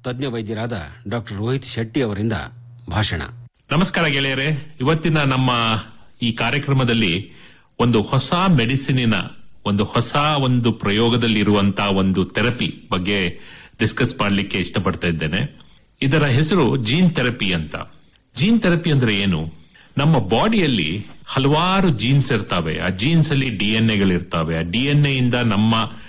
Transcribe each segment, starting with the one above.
ತಜ್ಞ ವೈದ್ಯರಾದ ಡಾಕ್ಟರ್ ರೋಹಿತ್ ಶೆಟ್ಟಿ ಅವರಿಂದ ಭಾಷಣ ನಮಸ್ಕಾರ ಗೆಳೆಯರೆ ಇವತ್ತಿನ ನಮ್ಮ ಈ ಕಾರ್ಯಕ್ರಮದಲ್ಲಿ ಒಂದು ಹೊಸ ಮೆಡಿಸಿನಿನ ಒಂದು ಹೊಸ ಒಂದು ಪ್ರಯೋಗದಲ್ಲಿ ಇರುವಂತಹ ಒಂದು ಥೆರಪಿ ಬಗ್ಗೆ ಡಿಸ್ಕಸ್ ಮಾಡಲಿಕ್ಕೆ ಇಷ್ಟಪಡ್ತಾ ಇದ್ದೇನೆ ಇದರ ಹೆಸರು ಜೀನ್ ಥೆರಪಿ ಅಂತ ಜೀನ್ ಥೆರಪಿ ಅಂದ್ರೆ ಏನು ನಮ್ಮ ಬಾಡಿಯಲ್ಲಿ ಹಲವಾರು ಜೀನ್ಸ್ ಇರ್ತವೆ ಆ ಜೀನ್ಸ್ ಅಲ್ಲಿ ಡಿ ಎನ್ ಎಗಳಿರ್ತವೆ ಆ ಡಿ ಎನ್ ಎ ಇಂದ ನಮ್ಮ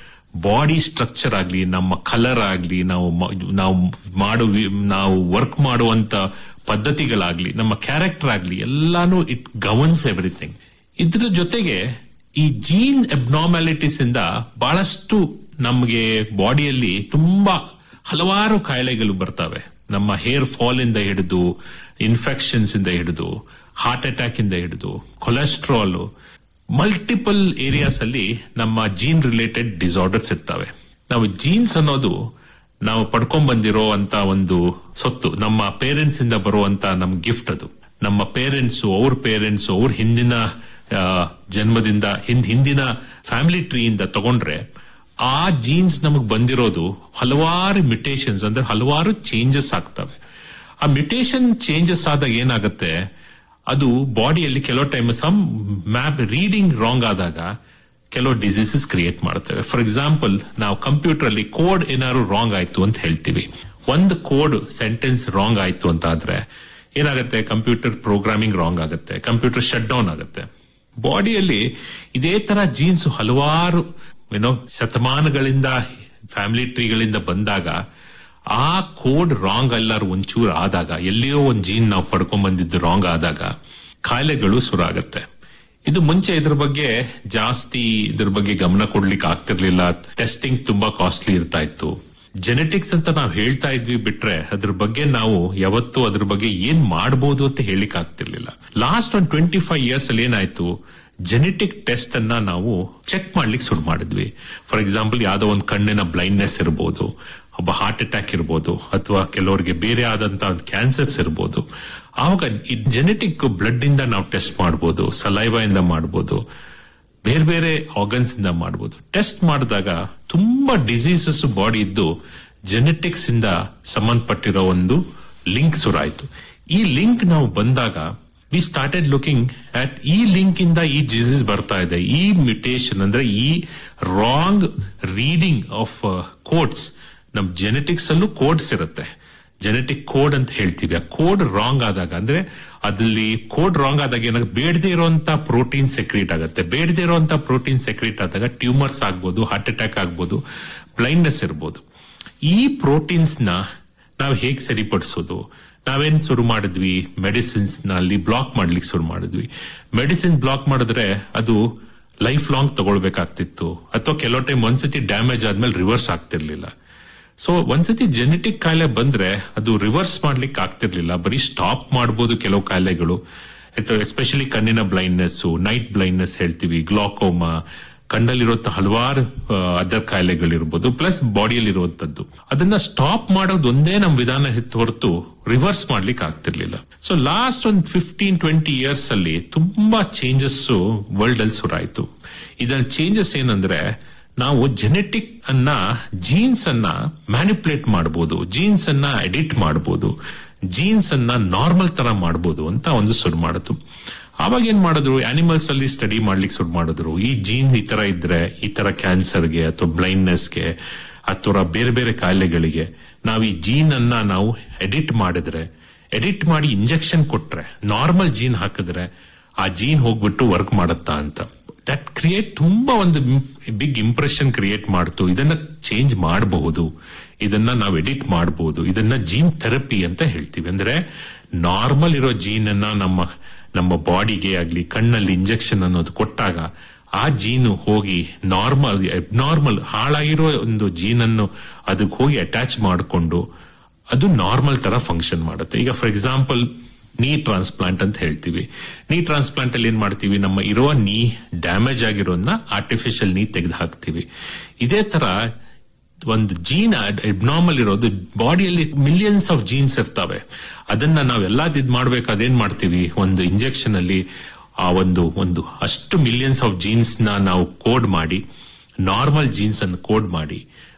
ಬಾಡಿ ಸ್ಟ್ರಕ್ಚರ್ ಆಗ್ಲಿ ನಮ್ಮ ಕಲರ್ ಆಗ್ಲಿ ನಾವು ಮ- ನಾವು ಮಾಡು ನಾವು ವರ್ಕ್ ಮಾಡುವಂತ ಪದ್ಧತಿಗಳಾಗ್ಲಿ ನಮ್ಮ ಕ್ಯಾರೆಕ್ಟರ್ ಆಗ್ಲಿ ಎಲ್ಲಾನು ಇಟ್ ಗವರ್ನ್ಸ್ ಎವ್ರಿಥಿಂಗ್ ಇದ್ರ ಜೊತೆಗೆ ಈ ಜೀನ್ ಅಬ್ನಾರ್ಮ್ಯಾಲಿಟೀಸ್ ಇಂದ ಬಹಳಷ್ಟು ನಮಗೆ ಬಾಡಿಯಲ್ಲಿ ತುಂಬಾ ಹಲವಾರು ಕಾಯಿಲೆಗಳು ಬರ್ತವೆ ನಮ್ಮ ಹೇರ್ ಫಾಲ್ ಇಂದ ಹಿಡಿದು ಇನ್ಫೆಕ್ಷನ್ಸ್ ಇಂದ ಹಿಡಿದು ಹಾರ್ಟ್ ಅಟ್ಯಾಕ್ ಇಂದ ಹಿಡಿದು ಕೊಲೆಸ್ಟ್ರಾಲ್ ಮಲ್ಟಿಪಲ್ ಏರಿಯಾಸ್ ಅಲ್ಲಿ ನಮ್ಮ ಜೀನ್ ರಿಲೇಟೆಡ್ ಡಿಸಾರ್ಡರ್ಸ್ ಇರ್ತವೆ ನಾವು ಜೀನ್ಸ್ ಅನ್ನೋದು ನಾವು ಪಡ್ಕೊಂಡ್ ಬಂದಿರೋ ಅಂತ ಒಂದು ಸೊತ್ತು ನಮ್ಮ ಪೇರೆಂಟ್ಸ್ ಇಂದ ಬರುವಂತ ನಮ್ ಗಿಫ್ಟ್ ಅದು ನಮ್ಮ ಪೇರೆಂಟ್ಸ್ ಅವ್ರ ಪೇರೆಂಟ್ಸ್ ಅವ್ರ ಹಿಂದಿನ ಆ, ಜನ್ಮದಿಂದ ಹಿಂದ್ ಹಿಂದಿನ ಫ್ಯಾಮಿಲಿ ಟ್ರೀಯಿಂದ ತಗೊಂಡ್ರೆ ಆ ಜೀನ್ಸ್ ನಮಗ್ ಬಂದಿರೋದು ಹಲವಾರು ಮ್ಯುಟೇಷನ್ಸ್ ಅಂದ್ರೆ ಹಲವಾರು ಚೇಂಜಸ್ ಆಗ್ತವೆ ಆ ಮ್ಯುಟೇಷನ್ ಚೇಂಜಸ್ ಆದಾಗ ಏನಾಗುತ್ತೆ ಅದು ಬಾಡಿಯಲ್ಲಿ ಕೆಲವು time some map reading wrong ಆದಾಗ ಕೆಲವು ಡಿಸೀಸಸ್ ಕ್ರಿಯೇಟ್ ಮಾಡ್ತೇವೆ ಫಾರ್ ಎಕ್ಸಾಂಪಲ್ ನಾವು ಕಂಪ್ಯೂಟರ್ ಅಲ್ಲಿ ಕೋಡ್ ಏನಾದ್ರು ರಾಂಗ್ ಆಯ್ತು ಅಂತ ಹೇಳ್ತೀವಿ ಒಂದು ಕೋಡ್ ಸೆಂಟೆನ್ಸ್ ರಾಂಗ್ ಆಯ್ತು ಅಂತ ಆದ್ರೆ ಏನಾಗುತ್ತೆ ಕಂಪ್ಯೂಟರ್ ಪ್ರೋಗ್ರಾಮಿಂಗ್ ರಾಂಗ್ ಆಗುತ್ತೆ ಕಂಪ್ಯೂಟರ್ ಶಟ್ ಡೌನ್ ಆಗುತ್ತೆ ಬಾಡಿಯಲ್ಲಿ ಇದೇ ತರ ಜೀನ್ಸ್ ಹಲವಾರು ಏನೋ ಶತಮಾನಗಳಿಂದ ಫ್ಯಾಮಿಲಿ ಟ್ರೀಗಳಿಂದ ಬಂದಾಗ ಆ ಕೋಡ್ ರಾಂಗ್ ಎಲ್ಲಾರು ಒಂಚೂರು ಆದಾಗ ಎಲ್ಲಿಯೋ ಒಂದ್ ಜೀನ್ ನಾವು ಪಡ್ಕೊಂಡ್ ಬಂದಿದ್ದು ರಾಂಗ್ ಆದಾಗ ಕಾಯಿಲೆಗಳು ಶುರು ಆಗತ್ತೆ ಇದು ಮುಂಚೆ ಇದ್ರ ಬಗ್ಗೆ ಜಾಸ್ತಿ ಇದ್ರ ಬಗ್ಗೆ ಗಮನ ಕೊಡ್ಲಿಕ್ಕೆ ಆಗ್ತಿರ್ಲಿಲ್ಲ ಟೆಸ್ಟಿಂಗ್ ತುಂಬಾ ಕಾಸ್ಟ್ಲಿ ಇರ್ತಾ ಇತ್ತು ಜೆನೆಟಿಕ್ಸ್ ಅಂತ ನಾವು ಹೇಳ್ತಾ ಇದ್ವಿ ಬಿಟ್ರೆ ಅದ್ರ ಬಗ್ಗೆ ನಾವು ಯಾವತ್ತೂ ಅದ್ರ ಬಗ್ಗೆ ಏನ್ ಮಾಡ್ಬೋದು ಅಂತ ಹೇಳಿಕ್ ಆಗ್ತಿರ್ಲಿಲ್ಲ ಲಾಸ್ಟ್ ಒಂದ್ ಟ್ವೆಂಟಿ ಫೈವ್ ಇಯರ್ಸ್ ಅಲ್ಲಿ ಏನಾಯ್ತು ಜೆನೆಟಿಕ್ ಟೆಸ್ಟ್ ಅನ್ನ ನಾವು ಚೆಕ್ ಮಾಡ್ಲಿಕ್ಕೆ ಶುರು ಮಾಡಿದ್ವಿ ಫಾರ್ ಎಕ್ಸಾಂಪಲ್ ಯಾವ್ದೋ ಒಂದು ಕಣ್ಣಿನ ಬ್ಲೈಂಡ್ನೆಸ್ ಇರ್ಬೋದು ಒಬ್ಬ ಹಾರ್ಟ್ ಅಟ್ಯಾಕ್ ಇರ್ಬೋದು ಅಥವಾ ಕೆಲವರಿಗೆ ಬೇರೆ ಆದಂತ ಒಂದು ಕ್ಯಾನ್ಸರ್ಸ್ ಇರ್ಬೋದು ಆವಾಗ ಈ ಜೆನೆಟಿಕ್ ಬ್ಲಡ್ ಇಂದ ನಾವು ಟೆಸ್ಟ್ ಮಾಡ್ಬೋದು ಸಲೈವಾ ಇಂದ ಮಾಡ್ಬೋದು ಬೇರೆ ಬೇರೆ ಆರ್ಗನ್ಸ್ ಇಂದ ಮಾಡ್ಬೋದು ಟೆಸ್ಟ್ ಮಾಡಿದಾಗ ತುಂಬಾ ಡಿಸೀಸಸ್ ಬಾಡಿ ಇದ್ದು ಜೆನೆಟಿಕ್ಸ್ ಇಂದ ಸಂಬಂಧಪಟ್ಟಿರೋ ಒಂದು ಲಿಂಕ್ ಶುರುವಾಯ್ತು ಈ ಲಿಂಕ್ ನಾವು ಬಂದಾಗ ವಿ ಸ್ಟಾರ್ಟೆಡ್ ಲುಕಿಂಗ್ ಅಟ್ ಈ ಲಿಂಕ್ ಇಂದ ಈ ಡಿಸೀಸ್ ಬರ್ತಾ ಇದೆ ಈ ಮ್ಯುಟೇಷನ್ ಅಂದ್ರೆ ಈ ರಾಂಗ್ ರೀಡಿಂಗ್ ಆಫ್ ಕೋಡ್ಸ್ ನಮ್ ಜೆನೆಟಿಕ್ಸ್ ಅಲ್ಲೂ ಕೋಡ್ಸ್ ಇರುತ್ತೆ ಜೆನೆಟಿಕ್ ಕೋಡ್ ಅಂತ ಹೇಳ್ತೀವಿ ಆ ಕೋಡ್ ರಾಂಗ್ ಆದಾಗ ಅಂದ್ರೆ ಅದಲ್ಲಿ ಕೋಡ್ ರಾಂಗ್ ಆದಾಗ ಏನಾಗ ಬೇಡದೇ ಇರುವಂತ ಪ್ರೋಟೀನ್ ಸೆಕ್ರೀಟ್ ಆಗುತ್ತೆ ಬೇಡದೇ ಇರುವಂತ ಪ್ರೋಟೀನ್ ಸೆಕ್ರೀಟ್ ಆದಾಗ ಟ್ಯೂಮರ್ಸ್ ಆಗ್ಬೋದು ಹಾರ್ಟ್ ಅಟ್ಯಾಕ್ ಆಗ್ಬೋದು ಬ್ಲೈಂಡ್ನೆಸ್ ಇರ್ಬೋದು ಈ ಪ್ರೋಟೀನ್ಸ್ ನ ನಾವು ಹೇಗ್ ಸರಿಪಡಿಸೋದು ನಾವೇನ್ ಶುರು ಮಾಡಿದ್ವಿ ಮೆಡಿಸಿನ್ಸ್ ನಲ್ಲಿ ಬ್ಲಾಕ್ ಮಾಡ್ಲಿಕ್ಕೆ ಶುರು ಮಾಡಿದ್ವಿ ಮೆಡಿಸಿನ್ ಬ್ಲಾಕ್ ಮಾಡಿದ್ರೆ ಅದು ಲೈಫ್ ಲಾಂಗ್ ತಗೊಳ್ಬೇಕಾಗ್ತಿತ್ತು ಅಥವಾ ಕೆಲವು ಟೈಮ್ ಒಂದ್ಸತಿ ಡ್ಯಾಮೇಜ್ ಆದ್ಮೇಲೆ ರಿವರ್ಸ್ ಆಗ್ತಿರ್ಲಿಲ್ಲ ಸೊ ಒಂದ್ಸತಿ ಜೆನೆಟಿಕ್ ಕಾಯಿಲೆ ಬಂದ್ರೆ ಅದು ರಿವರ್ಸ್ ಮಾಡ್ಲಿಕ್ಕೆ ಆಗ್ತಿರ್ಲಿಲ್ಲ ಬರೀ ಸ್ಟಾಪ್ ಮಾಡ್ಬೋದು ಕೆಲವು ಕಾಯಿಲೆಗಳು ಎಸ್ಪೆಷಲಿ ಕಣ್ಣಿನ ಬ್ಲೈಂಡ್ನೆಸ್ ನೈಟ್ ಬ್ಲೈಂಡ್ನೆಸ್ ಹೇಳ್ತೀವಿ ಗ್ಲಾಕೋಮಾ ಕಣ್ಣಲ್ಲಿರುವಂತ ಹಲವಾರು ಅದರ್ ಕಾಯಿಲೆಗಳಿರ್ಬೋದು ಪ್ಲಸ್ ಬಾಡಿಯಲ್ಲಿ ಇರುವಂತದ್ದು ಅದನ್ನ ಸ್ಟಾಪ್ ಮಾಡೋದು ಒಂದೇ ನಮ್ ವಿಧಾನ ಇತ್ತು ಹೊರತು ರಿವರ್ಸ್ ಮಾಡ್ಲಿಕ್ಕೆ ಆಗ್ತಿರ್ಲಿಲ್ಲ ಸೊ ಲಾಸ್ಟ್ ಒಂದ್ ಫಿಫ್ಟೀನ್ ಟ್ವೆಂಟಿ ಇಯರ್ಸ್ ಅಲ್ಲಿ ತುಂಬಾ ಚೇಂಜಸ್ ವರ್ಲ್ಡ್ ಅಲ್ಲಿ ಶುರುವಾಯ್ತು ಇದ್ರಲ್ಲಿ ಚೇಂಜಸ್ ಏನಂದ್ರೆ ನಾವು ಜೆನೆಟಿಕ್ ಅನ್ನ ಜೀನ್ಸ್ ಅನ್ನ ಮ್ಯಾನಿಪುಲೇಟ್ ಮಾಡಬಹುದು ಜೀನ್ಸ್ ಅನ್ನ ಎಡಿಟ್ ಮಾಡಬಹುದು ಜೀನ್ಸ್ ಅನ್ನ ನಾರ್ಮಲ್ ತರ ಮಾಡಬಹುದು ಅಂತ ಒಂದು ಶುರು ಮಾಡಿತು ಆವಾಗ ಏನ್ ಮಾಡಿದ್ರು ಆನಿಮಲ್ಸ್ ಅಲ್ಲಿ ಸ್ಟಡಿ ಮಾಡ್ಲಿಕ್ಕೆ ಶುರು ಮಾಡಿದ್ರು ಈ ಜೀನ್ಸ್ ಈ ತರ ಇದ್ರೆ ಈ ತರ ಕ್ಯಾನ್ಸರ್ಗೆ ಅಥವಾ ಬ್ಲೈಂಡ್ನೆಸ್ಗೆ ಅಥವಾ ಬೇರೆ ಬೇರೆ ಕಾಯಿಲೆಗಳಿಗೆ ನಾವು ಈ ಜೀನ್ ಅನ್ನ ನಾವು ಎಡಿಟ್ ಮಾಡಿದ್ರೆ ಎಡಿಟ್ ಮಾಡಿ ಇಂಜೆಕ್ಷನ್ ಕೊಟ್ರೆ ನಾರ್ಮಲ್ ಜೀನ್ ಹಾಕಿದ್ರೆ ಆ ಜೀನ್ ಹೋಗ್ಬಿಟ್ಟು ವರ್ಕ್ ಮಾಡುತ್ತಾ ಅಂತ ದಟ್ ಕ್ರಿಯೇಟ್ ತುಂಬಾ ಒಂದು ಬಿಗ್ ಇಂಪ್ರೆಷನ್ ಕ್ರಿಯೇಟ್ ಮಾಡ್ತು ಇದನ್ನ ಚೇಂಜ್ ಮಾಡಬಹುದು ಇದನ್ನ ನಾವು ಎಡಿಟ್ ಮಾಡಬಹುದು ಇದನ್ನ ಜೀನ್ ಥೆರಪಿ ಅಂತ ಹೇಳ್ತೀವಿ ಅಂದ್ರೆ ನಾರ್ಮಲ್ ಇರೋ ಜೀನ್ ಅನ್ನ ನಮ್ಮ ನಮ್ಮ ಬಾಡಿಗೆ ಆಗ್ಲಿ ಕಣ್ಣಲ್ಲಿ ಇಂಜೆಕ್ಷನ್ ಅನ್ನೋದು ಕೊಟ್ಟಾಗ ಆ ಜೀನು ಹೋಗಿ ನಾರ್ಮಲ್ ಅಬ್ನಾರ್ಮಲ್ ಹಾಳಾಗಿರೋ ಒಂದು ಜೀನ್ ಅನ್ನು ಅದಕ್ಕೆ ಹೋಗಿ ಅಟ್ಯಾಚ್ ಮಾಡಿಕೊಂಡು ಅದು ನಾರ್ಮಲ್ ತರ ಫಂಕ್ಷನ್ ಮಾಡುತ್ತೆ ಈಗ ಫಾರ್ ಎಕ್ಸಾಂಪಲ್ ನೀ ಟ್ರಾನ್ಸ್ಪ್ಲಾಂಟ್ ಅಂತ ಹೇಳ್ತೀವಿ ನೀ ಟ್ರಾನ್ಸ್ಪ್ಲಾಂಟ್ ಅಲ್ಲಿ ಏನ್ ಮಾಡ್ತೀವಿ ನಮ್ಮ ಇರುವ ನೀ ಡ್ಯಾಮೇಜ್ ಆಗಿರೋದನ್ನ ಆರ್ಟಿಫಿಷಿಯಲ್ ನೀ ತೆಗೆದು ಹಾಕ್ತಿವಿ ಇದೇ ತರ ಒಂದು ಜೀನ್ ಅಬ್ನಾರ್ಮಲ್ ಇರೋದು ಬಾಡಿಯಲ್ಲಿ ಮಿಲಿಯನ್ಸ್ ಆಫ್ ಜೀನ್ಸ್ ಇರ್ತವೆ ಅದನ್ನ ನಾವೆಲ್ಲ ಇದ್ ಮಾಡ್ಬೇಕು ಅದೇನ್ ಮಾಡ್ತೀವಿ ಒಂದು ಇಂಜೆಕ್ಷನ್ ಅಲ್ಲಿ ಆ ಒಂದು ಒಂದು ಅಷ್ಟು ಮಿಲಿಯನ್ಸ್ ಆಫ್ ಜೀನ್ಸ್ ನ ನಾವು ಕೋಡ್ ಮಾಡಿ ನಾರ್ಮಲ್ ಜೀನ್ಸ್ ಅನ್ನು ಕೋಡ್ ಮಾಡಿ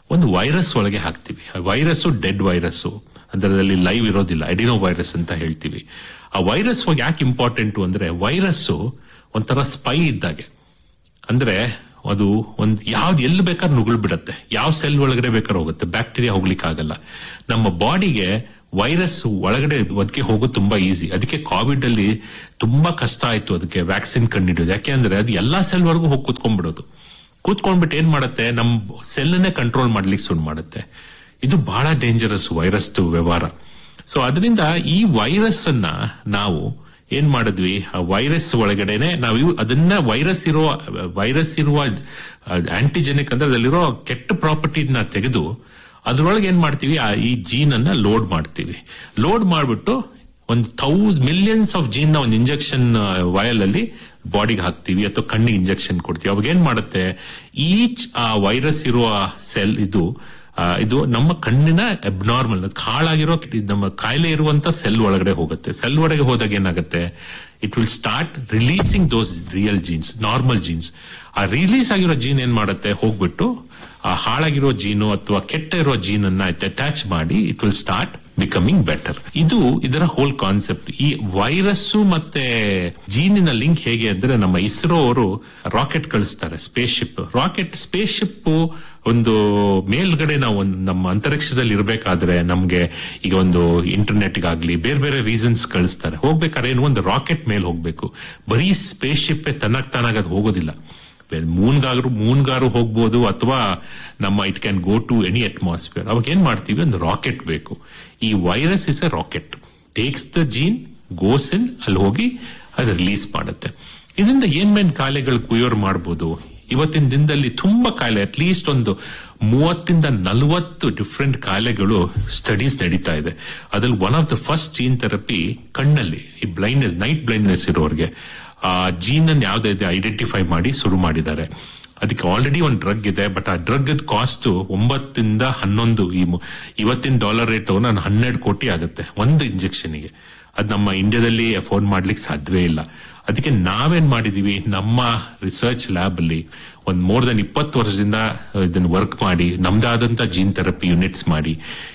ಒಂದು ವೈರಸ್ ಒಳಗೆ ಹಾಕ್ತಿವಿ ಆ ವೈರಸ್ ಡೆಡ್ ವೈರಸ್ ಅದರಲ್ಲಿ ಲೈವ್ ಇರೋದಿಲ್ಲ ಎಡಿನೋ ವೈರಸ್ ಅಂತ ಹೇಳ್ತೀವಿ ಆ ವೈರಸ್ ಯಾಕೆ ಇಂಪಾರ್ಟೆಂಟ್ ಅಂದ್ರೆ ವೈರಸ್ ಒಂಥರ ಸ್ಪೈ ಇದ್ದಾಗೆ ಅಂದ್ರೆ ಅದು ಒಂದ್ ಯಾವ್ದು ಎಲ್ಲಿ ಬೇಕಾದ್ರೆ ನುಗುಳ್ ಬಿಡತ್ತೆ ಯಾವ ಸೆಲ್ ಒಳಗಡೆ ಬೇಕಾದ್ರೆ ಹೋಗುತ್ತೆ ಬ್ಯಾಕ್ಟೀರಿಯಾ ಹೋಗ್ಲಿಕ್ಕೆ ಆಗಲ್ಲ ನಮ್ಮ ಬಾಡಿಗೆ ವೈರಸ್ ಒಳಗಡೆ ಅದಕ್ಕೆ ಹೋಗೋದು ತುಂಬಾ ಈಸಿ ಅದಕ್ಕೆ ಕೋವಿಡ್ ಅಲ್ಲಿ ತುಂಬಾ ಕಷ್ಟ ಆಯ್ತು ಅದಕ್ಕೆ ವ್ಯಾಕ್ಸಿನ್ ಕಂಡಿಡಿಯೋದು ಯಾಕೆ ಅಂದ್ರೆ ಅದು ಎಲ್ಲಾ ಸೆಲ್ ವರೆಗೂ ಹೋಗಿ ಕೂತ್ಕೊಂಡ್ಬಿಡೋದು ಕೂತ್ಕೊಂಡ್ಬಿಟ್ಟು ಏನ್ ಮಾಡುತ್ತೆ ನಮ್ ಸೆಲ್ನೇ ಕಂಟ್ರೋಲ್ ಮಾಡ್ಲಿಕ್ಕೆ ಶುರು ಮಾಡುತ್ತೆ ಇದು ಬಹಳ ಡೇಂಜರಸ್ ವೈರಸ್ ವ್ಯವಹಾರ ಸೊ ಅದರಿಂದ ಈ ವೈರಸ್ ಅನ್ನ ನಾವು ಏನ್ ಮಾಡಿದ್ವಿ ಆ ವೈರಸ್ ಒಳಗಡೆನೆ ನಾವು ಇವು- ಅದನ್ನ ವೈರಸ್ ಇರುವ ವೈರಸ್ ಇರುವ ಆಂಟಿಜೆನಿಕ್ ಅಂದ್ರೆ ಅದರಲ್ಲಿರೋ ಕೆಟ್ಟ ಪ್ರಾಪರ್ಟಿನ ತೆಗೆದು ಅದ್ರೊಳಗೆ ಏನ್ ಮಾಡ್ತೀವಿ ಆ ಈ ಜೀನ್ ಅನ್ನ ಲೋಡ್ ಮಾಡ್ತೀವಿ ಲೋಡ್ ಮಾಡ್ಬಿಟ್ಟು ಒಂದು ಥೌಸ್ ಮಿಲಿಯನ್ಸ್ ಆಫ್ ಜೀನ್ ನ ಒಂದು ಇಂಜೆಕ್ಷನ್ ವಯಲ್ ಅಲ್ಲಿ ಬಾಡಿಗೆ ಹಾಕ್ತಿವಿ ಅಥವಾ ಕಣ್ಣಿಗೆ ಇಂಜೆಕ್ಷನ್ ಕೊಡ್ತೀವಿ ಅವಾಗ ಏನ್ ಮಾಡುತ್ತೆ ಈಚ್ ಆ ವೈರಸ್ ಇರುವ ಸೆಲ್ ಇದು ಆ, ಇದು ನಮ್ಮ ಕಣ್ಣಿನ ಅಬ್ನಾರ್ಮಲ್ ಹಾಳಾಗಿರೋ ಕಿಡಿ- ನಮ್ಮ ಕಾಯಿಲೆ ಇರುವಂತ ಸೆಲ್ ಒಳಗಡೆ ಹೋಗುತ್ತೆ ಸೆಲ್ ಒಳಗೆ ಹೋದಾಗ ಏನಾಗುತ್ತೆ it will start releasing those real genes normal genes ಆ ರಿಲೀಸ್ ಆಗಿರೋ ಜೀನ್ ಏನ್ ಮಾಡುತ್ತೆ ಹೋಗ್ಬಿಟ್ಟು ಆ ಹಾಳಾಗಿರೋ ಜೀನು ಅಥವಾ ಕೆಟ್ಟ ಇರೋ ಜೀನ್ ಅನ್ನ ಅಟ್ಯಾಚ್ ಮಾಡಿ it will start becoming better ಇದು ಇದರ ಹೋಲ್ ಕಾನ್ಸೆಪ್ಟ್ ಈ ವೈರಸ್ ಮತ್ತೆ ಜೀನಿನ ಲಿಂಕ್ ಹೇಗೆ ಅಂದ್ರೆ ನಮ್ಮ ಇಸ್ರೋ ಅವರು ರಾಕೆಟ್ ಕಳಿಸ್ತಾರೆ spaceship rocket spaceship ಒಂದು ಮೇಲ್ಗಡೆ ನಾವು ಒಂದು ನಮ್ಮ ಅಂತರಿಕ್ಷದಲ್ಲಿ ಇರಬೇಕಾದ್ರೆ ನಮ್ಗೆ ಈಗ ಒಂದು ಇಂಟರ್ನೆಟ್ ಗಾಗ್ಲಿ ಬೇರೆ ಬೇರೆ ರೀಸನ್ಸ್ ಕಳಿಸ್ತಾರೆ ಹೋಗ್ಬೇಕಾದ್ರೆ ಏನು ಒಂದು ರಾಕೆಟ್ ಮೇಲೆ ಹೋಗ್ಬೇಕು ಬರೀ ಸ್ಪೇಸ್ ಶಿಪ್ ತನಕ್ ತಾನಾಗ ಅದು ಹೋಗೋದಿಲ್ಲ ಮೂನ್ಗಾದ್ರು ಮೂನ್ಗಾರು ಹೋಗ್ಬೋದು ಅಥವಾ ನಮ್ಮ it can go to any atmosphere ಅವಾಗ ಏನ್ ಮಾಡ್ತೀವಿ ಒಂದು ರಾಕೆಟ್ ಬೇಕು ಈ virus is a rocket takes the gene goes in ಅಲ್ಲಿ ಹೋಗಿ ಅದು ರಿಲೀಸ್ ಮಾಡುತ್ತೆ ಇದರಿಂದ ಏನ್ ಮೇನ್ ಕಾಯಿಲೆಗಳು ಕ್ಯೂರ್ ಮಾಡ್ಬೋದು ಇವತ್ತಿನ ದಿನದಲ್ಲಿ ತುಂಬಾ ಕಾಯಿಲೆ ಅಟ್ಲೀಸ್ಟ್ ಒಂದು ಮೂವತ್ತಿಂದ ನಲವತ್ತು ಡಿಫ್ರೆಂಟ್ ಕಾಯಿಲೆಗಳು ಸ್ಟಡೀಸ್ ನಡೀತಾ ಇದೆ ಅದ್ರಲ್ಲಿ one of the first gene therapy ಕಣ್ಣಲ್ಲಿ ಈ ಬ್ಲೈಂಡ್ನೆಸ್ ನೈಟ್ ಬ್ಲೈಂಡ್ನೆಸ್ ಇರೋರಿಗೆ ಆ ಜೀನ್ ಅನ್ನು ಯಾವ್ದಿದೆ ಐಡೆಂಟಿಫೈ ಮಾಡಿ ಶುರು ಮಾಡಿದ್ದಾರೆ ಅದಕ್ಕೆ ಆಲ್ರೆಡಿ ಒಂದು ಡ್ರಗ್ ಇದೆ ಬಟ್ ಆ ಡ್ರಗ್ ಕಾಸ್ಟ್ ಒಂಬತ್ತಿಂದ ಹನ್ನೊಂದು ಈ ಮು- ಇವತ್ತಿನ ಡಾಲರ್ ರೇಟ್ ನಾನು ಹನ್ನೆರಡು ಕೋಟಿ ಆಗುತ್ತೆ ಒಂದು ಇಂಜೆಕ್ಷನ್ಗೆ ಅದು ನಮ್ಮ ಇಂಡಿಯಾದಲ್ಲಿ ಅಫೋರ್ಡ್ ಮಾಡ್ಲಿಕ್ಕೆ ಸಾಧ್ಯವೇ ಇಲ್ಲ ಅದಕ್ಕೆ ನಾವೇನ್ ಮಾಡಿದೀವಿ ನಮ್ಮ ರಿಸರ್ಚ್ ಲ್ಯಾಬ್ ಅಲ್ಲಿ ಒಂದ್ ಮೋರ್ ದನ್ ಇಪ್ಪತ್ತು ವರ್ಷದಿಂದ ಇದನ್ನ ವರ್ಕ್ ಮಾಡಿ ನಮ್ದಾದಂತ ಜೀನ್ ಥೆರಪಿ ಯುನಿಟ್ಸ್ ಮಾಡಿ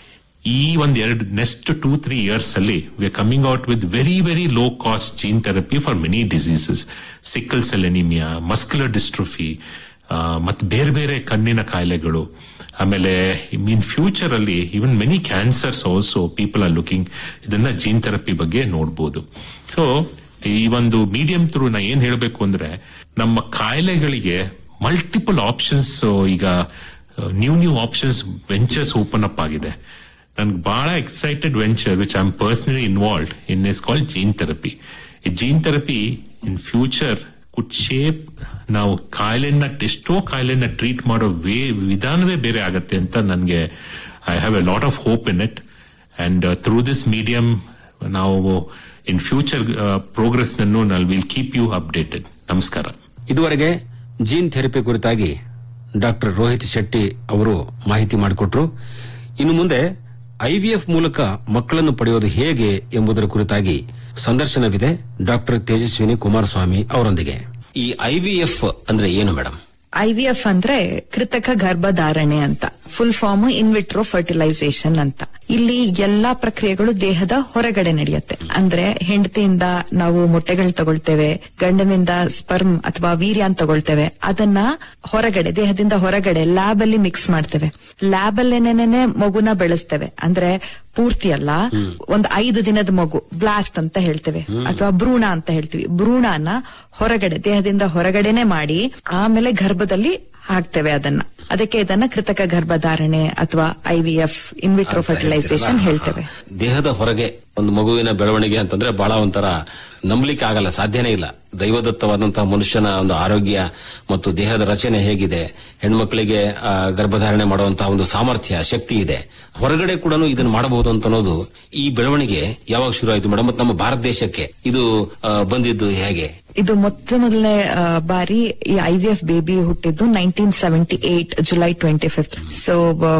ಈ ಒಂದ್ ಎರಡು ನೆಕ್ಸ್ಟ್ ಟೂ ತ್ರೀ ಇಯರ್ಸ್ ಅಲ್ಲಿ we are coming out with very very low cost gene therapy for many diseases sickle cell anaemia muscular dystrophy ಮತ್ತೆ ಬೇರೆ ಬೇರೆ ಕಣ್ಣಿನ ಕಾಯಿಲೆಗಳು ಆಮೇಲೆ ಇನ್ ಫ್ಯೂಚರ್ ಅಲ್ಲಿ even many cancers also people are looking ಇದನ್ನ gene therapy ಬಗ್ಗೆ ನೋಡ್ಬೋದು ಸೊ ಈ ಒಂದು ಮೀಡಿಯಂ ಥ್ರೂ ನಾ ಏನ್ ಹೇಳ್ಬೇಕು ಅಂದ್ರೆ ನಮ್ಮ ಕಾಯಿಲೆಗಳಿಗೆ ಮಲ್ಟಿಪಲ್ ಆಪ್ಷನ್ಸ್ ಈಗ new new options ventures open up ಆಗಿದೆ ನನ್ಗೆ ಬಹಳ excited venture which I am personally involve in is called gene therapy ಈ gene therapy in future could shape ನಾವು ಕಾಯಿಲೆನ ಎಷ್ಟೋ ಕಾಯಿಲೆನ ಟ್ರೀಟ್ ಮಾಡೋ ವೇ ವಿಧಾನವೇ ಬೇರೆ ಆಗತ್ತೆ ಅಂತ ನನಗೆ I have a lot of hope in it and through this medium ನಾವು ಇನ್ ಫ್ಯೂಚರ್ ಪ್ರೋಗ್ರೆಸ್ ಅನ್ನು ನಾವು ವಿಲ್ ಕೀಪ್ ಯು ಅಪ್ಡೇಟೆಡ್ ನಮಸ್ಕಾರ ಇದುವರೆಗೆ ಜೀನ್ ಥೆರಪಿ ಕುರಿತಾಗಿ ಡಾಕ್ಟರ್ ರೋಹಿತ್ ಶೆಟ್ಟಿ ಅವರು ಮಾಹಿತಿ ಮಾಡಿಕೊಟ್ರು ಇನ್ನು ಮುಂದೆ ಐವಿಎಫ್ ಮೂಲಕ ಮಕ್ಕಳನ್ನು ಪಡೆಯೋದು ಹೇಗೆ ಎಂಬುದರ ಕುರಿತಾಗಿ ಸಂದರ್ಶನವಿದೆ ಡಾಕ್ಟರ್ ತೇಜಸ್ವಿನಿ ಕುಮಾರಸ್ವಾಮಿ ಅವರೊಂದಿಗೆ ಈ ಐವಿಎಫ್ ಅಂದ್ರೆ ಏನು ಮೇಡಮ್ ಐವಿಎಫ್ ಅಂದ್ರೆ ಕೃತಕ ಗರ್ಭಧಾರಣೆ ಅಂತ ಫುಲ್ ಫಾರ್ಮ್ ಇನ್ವಿಟ್ರೋ ಫರ್ಟಿಲೈಸೇಷನ್ ಅಂತ ಇಲ್ಲಿ ಎಲ್ಲಾ ಪ್ರಕ್ರಿಯೆಗಳು ದೇಹದ ಹೊರಗಡೆ ನಡೆಯುತ್ತೆ ಅಂದ್ರೆ ಹೆಂಡತಿಯಿಂದ ನಾವು ಮೊಟ್ಟೆಗಳು ತಗೊಳ್ತೇವೆ ಗಂಡನಿಂದ ಸ್ಪರ್ಮ್ ಅಥವಾ ವೀರ್ಯ ಅಂತ ತಗೊಳ್ತೇವೆ ಅದನ್ನ ಹೊರಗಡೆ ದೇಹದಿಂದ ಹೊರಗಡೆ ಲ್ಯಾಬ್ ಅಲ್ಲಿ ಮಿಕ್ಸ್ ಮಾಡ್ತೇವೆ ಲ್ಯಾಬ್ ಅಲ್ಲೇನೇನೆ ಮಗುನ ಬೆಳೆಸ್ತೇವೆ ಅಂದ್ರೆ ಪೂರ್ತಿ ಅಲ್ಲ ಒಂದು ಐದು ದಿನದ ಮಗು ಬ್ಲಾಸ್ಟ್ ಅಂತ ಹೇಳ್ತೇವೆ ಅಥವಾ ಭ್ರೂಣ ಅಂತ ಹೇಳ್ತೀವಿ ಭ್ರೂಣನ ಹೊರಗಡೆ ದೇಹದಿಂದ ಹೊರಗಡೆನೆ ಮಾಡಿ ಆಮೇಲೆ ಗರ್ಭದಲ್ಲಿ ಹಾಕ್ತೇವೆ ಅದನ್ನ ಅದಕ್ಕೆ ಇದನ್ನ ಕೃತಕ ಗರ್ಭಧಾರಣೆ ಅಥವಾ ಐವಿಎಫ್ ಇನ್ವಿಟ್ರೋ ಫರ್ಟಿಲೈಸೇಷನ್ ಹೇಳ್ತೇವೆ ದೇಹದ ಹೊರಗೆ ಒಂದು ಮಗುವಿನ ಬೆಳವಣಿಗೆ ಅಂತಂದ್ರೆ ಬಹಳ ಒಂಥರ ನಂಬಲಿಕ್ಕೆ ಆಗಲ್ಲ ಸಾಧ್ಯನೇ ಇಲ್ಲ ದೈವದತ್ತವಾದಂತಹ ಮನುಷ್ಯನ ಒಂದು ಆರೋಗ್ಯ ಮತ್ತು ದೇಹದ ರಚನೆ ಹೇಗಿದೆ ಹೆಣ್ಮಕ್ಳಿಗೆ ಆ, ಗರ್ಭಧಾರಣೆ ಮಾಡುವಂತಹ ಒಂದು ಸಾಮರ್ಥ್ಯ ಶಕ್ತಿ ಇದೆ ಹೊರಗಡೆ ಕೂಡ ಇದನ್ನು ಮಾಡಬಹುದು ಅಂತ ಅನ್ನೋದು ಈ ಬೆಳವಣಿಗೆ ಯಾವಾಗ ಶುರು ಆಯಿತು ಮೇಡಮ್ ಮತ್ತು ನಮ್ಮ ಭಾರತ ದೇಶಕ್ಕೆ ಇದು ಆ, ಬಂದಿದ್ದು ಹೇಗೆ ಇದು ಮೊತ್ತ ಮೊದಲನೇ ಆ, ಬಾರಿ ಈ ಐವಿಎಫ್ ಬೇಬಿ ಹುಟ್ಟಿದ್ದು nineteen seventy eight July twenty fifth so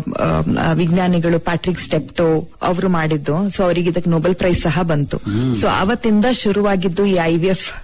ವಿಜ್ಞಾನಿಗಳು ಪ್ಯಾಟ್ರಿಕ್ ಸ್ಟೆಪ್ಟೋ ಅವರು ಮಾಡಿದ್ದು ಸೊ ಅವರಿಗೆ ಇದಕ್ಕೆ ನೊಬೆಲ್ ಪ್ರೈಸ್ ಸಹ ಬಂತು ಸೊ ಅವತ್ತಿಂದ ಶುರುವಾಗಿದ್ದು ಈ ಐವಿಎಫ್